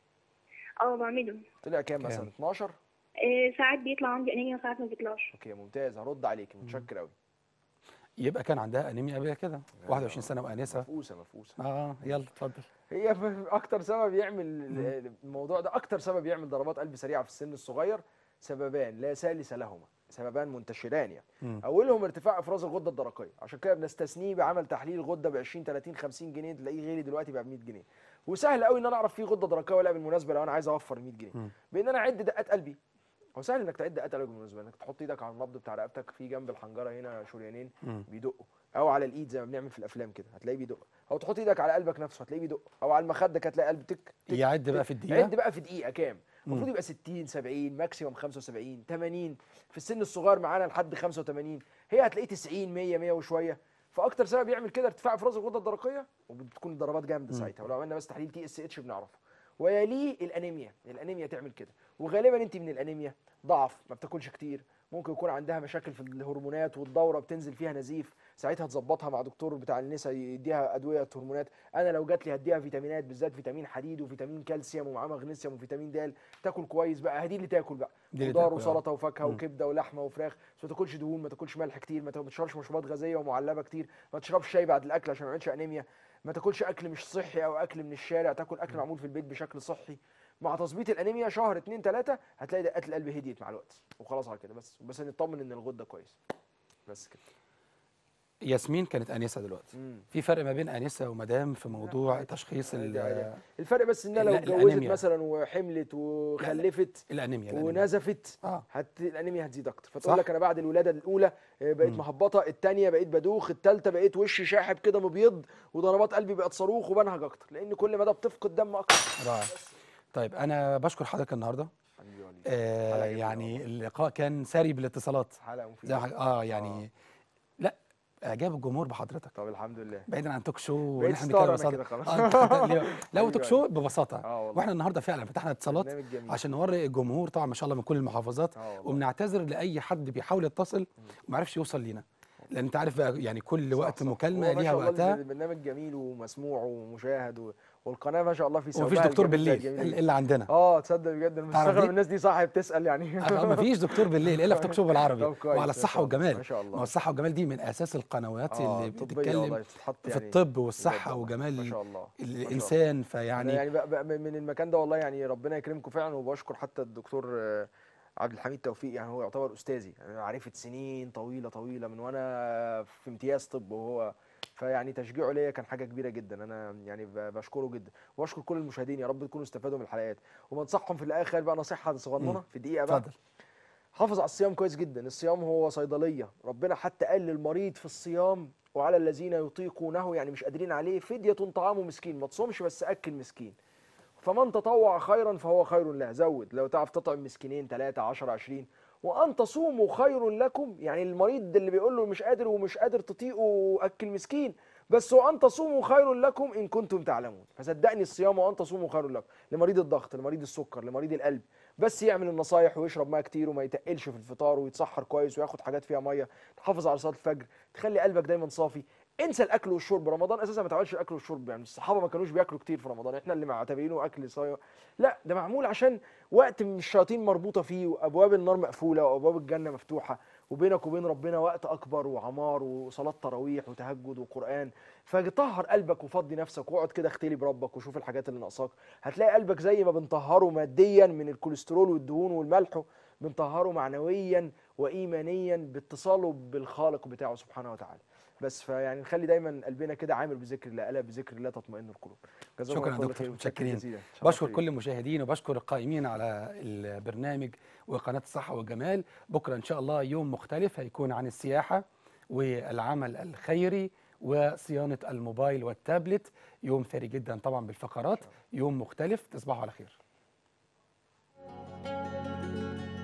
اه بعمله طلع كام مثلا 12 آه ساعات بيطلع عندي انيميا وساعات ما بيطلعش اوكي ممتاز هرد عليك متشكر قوي يبقى كان عندها انيميا قبل كده 21 سنه وانسه مفقوسه مفقوسه اه يلا اتفضل هي ف- اكتر سبب يعمل الموضوع ده اكتر سبب يعمل ضربات قلب سريعه في السن الصغير سببان لا ثالث لهما سببان منتشران يعني مم. اولهم ارتفاع افراز الغده الدرقيه عشان كده بنستثنيه بعمل تحليل غده ب 20 30 50 جنيه تلاقيه غالي دلوقتي بقى ب 100 جنيه وسهل قوي ان انا اعرف فيه غده درقيه ولا بالمناسبه لو انا عايز اوفر 100 جنيه مم. بان انا اعد دقات قلبي هو سهل انك تعد دقات قلبك بالمناسبه انك تحط ايدك على النبض بتاع رقبتك في جنب الحنجره هنا شريانين مم. بيدقوا او على الايد زي ما بنعمل في الافلام كده هتلاقيه بيدق او تحط ايدك على قلبك نفسه هتلاقيه بيدق او على المخده كده هتلاقي قلب تك تك يعد بقى تك. في الدقيقة؟ عد بقى في دقيقه كام المفروض مم. يبقى 60 70 ماكسيموم 75 80 في السن الصغير معانا لحد 85 هي هتلاقيه 90 100 100 وشويه فاكتر سبب يعمل كده ارتفاع افراز الغده الدرقيه وبتكون الضربات جامده مم. ساعتها ولو عملنا بس تحليل تي اس اتش بنعرفه ويليه الانيميا الانيميا تعمل كده وغالبا انت من الانيميا ضعف ما بتاكلش كتير ممكن يكون عندها مشاكل في الهرمونات والدوره بتنزل فيها نزيف ساعتها تظبطها مع دكتور بتاع النساء يديها ادويه هرمونات انا لو جات لي هديها فيتامينات بالذات فيتامين حديد وفيتامين كالسيوم ومعاه مغنيسيوم وفيتامين د تاكل كويس بقى هدي اللي تاكل بقى دي اللي خضار تاكل، آه. وسلطه وفاكهه مم. وكبده ولحمه وفراخ بس ما تاكلش دهون ما تاكلش ملح كتير ما تشربش مشروبات غازيه ومعلبه كتير ما تشربش شاي بعد الاكل عشان ما يعملش انيميا ما تاكلش اكل مش صحي او اكل من الشارع تاكل اكل معمول في البيت بشكل صحي مع تظبيط الانيميا شهر اتنين تلاته هتلاقي دقات القلب هديت مع الوقت وخلاص على كده بس بس نطمن ان الغده كويس بس كده ياسمين كانت انسه دلوقتي مم. في فرق ما بين انسه ومدام في موضوع تشخيص عادي ال- عادي. الفرق بس انها لو لا، اتجوزت الأنيميا. مثلا وحملت وخلفت الانيميا الأنيميا. ونزفت اه هت... الانيميا هتزيد اكتر صح. فتقول لك انا بعد الولاده الاولى آه، بقيت مم. مهبطه الثانيه بقيت بدوخ الثالثه بقيت وشي شاحب كده مبيض وضربات قلبي بقت صاروخ وبنهج اكتر لان كل مدى بتفقد دم اكتر رائع طيب انا بشكر حضرتك النهارده حبيبي يا وليد. آه حلقة جميلة يعني اللقاء كان ساري بالاتصالات حلقه مفيده زي ما حضرتك- اه يعني لا اعجاب الجمهور بحضرتك طب الحمد لله بعيدا عن توك شو بقيت ونحن ستار بنتكلم أنا ببساطه كده خلاص. آه، أنت- أنت- ليه- لا حبيبي توك يا شو وليد. ببساطه اه والله واحنا النهارده فعلا فتحنا اتصالات برنامج جميل. عشان نوري الجمهور طبعا ما شاء الله من كل المحافظات اه والله. وبنعتذر لاي حد بيحاول يتصل وما عرفش يوصل لينا لان انت عارف بقى يعني كل وقت مكالمه هو ما ليها شاء الله وقتها البرنامج جميل ومسموع ومشاهد و... والقناه ما شاء الله في ومفيش سوداء دكتور الجميلة بالليل الجميلة الا عندنا اه تصدق بجد انا تعرف مستغرب دي؟ الناس دي صح بتسال يعني ما فيش دكتور بالليل الا في توك شو بالعربي طب كويس، وعلى ما الصحه شاء الله، والجمال ما شاء الله. ما هو الصحه والجمال دي من اساس القنوات آه، اللي طبية بتتكلم والله بتتحط في يعني الطب بجد والصحه والله. وجمال ما شاء الله ما شاء الله. الانسان أنا فيعني يعني بقى بقى من المكان ده والله يعني ربنا يكرمكم فعلا وبشكر حتى الدكتور آه، عبد الحميد توفيق يعني هو يعتبر استاذي يعني انا عرفت سنين طويله طويله من وانا في امتياز طب وهو فيعني تشجيعه ليا كان حاجه كبيره جدا انا يعني ب- بشكره جدا واشكر كل المشاهدين يا رب تكونوا استفادوا من الحلقات وبنصحهم في الاخر بقى نصيحه صغننه مم. في دقيقه بقى اتفضل حافظ على الصيام كويس جدا الصيام هو صيدليه ربنا حتى قال للمريض في الصيام وعلى الذين يطيقونه يعني مش قادرين عليه فدية طعام مسكين ما تصومش بس اكل مسكين فمن تطوع خيرا فهو خير له زود لو تعرف تطعم مسكينين 3 10 20 وان تصوموا خير لكم يعني المريض اللي بيقول له مش قادر ومش قادر تطيقه اكل مسكين بس وان تصوموا خير لكم ان كنتم تعلمون فصدقني الصيام وان تصوموا خير لكم لمريض الضغط لمريض السكر لمريض القلب بس يعمل النصايح ويشرب ميه كتير وما يتقلش في الفطار ويتسحر كويس وياخد حاجات فيها ميه تحافظ على صلاه الفجر تخلي قلبك دايما صافي انسى الاكل والشرب رمضان اساسا ما تعملش الاكل والشرب يعني الصحابه ما كانوش بياكلوا كتير في رمضان احنا اللي معتبرينه اكل صايع لا ده معمول عشان وقت من الشياطين مربوطه فيه وابواب النار مقفوله وابواب الجنه مفتوحه وبينك وبين ربنا وقت اكبر وعمار وصلاه تراويح وتهجد وقران فطهر قلبك وفضي نفسك واقعد كده اختلي بربك وشوف الحاجات اللي ناقصاك هتلاقي قلبك زي ما بنطهره ماديا من الكوليسترول والدهون والملح بنطهره معنويا وايمانيا باتصاله بالخالق بتاعه سبحانه وتعالى بس فيعني نخلي دايما قلبنا كده عامر بذكر الله الا بذكر الله تطمئن القلوب جزاكم شكرا الله يا كل خير دكتور وشكرا متشكرين جزيلا شرف بشكر لي. كل المشاهدين وبشكر القائمين على البرنامج وقناه الصحه والجمال بكره ان شاء الله يوم مختلف هيكون عن السياحه والعمل الخيري وصيانه الموبايل والتابلت يوم ثري جدا طبعا بالفقرات يوم مختلف تصبحوا على خير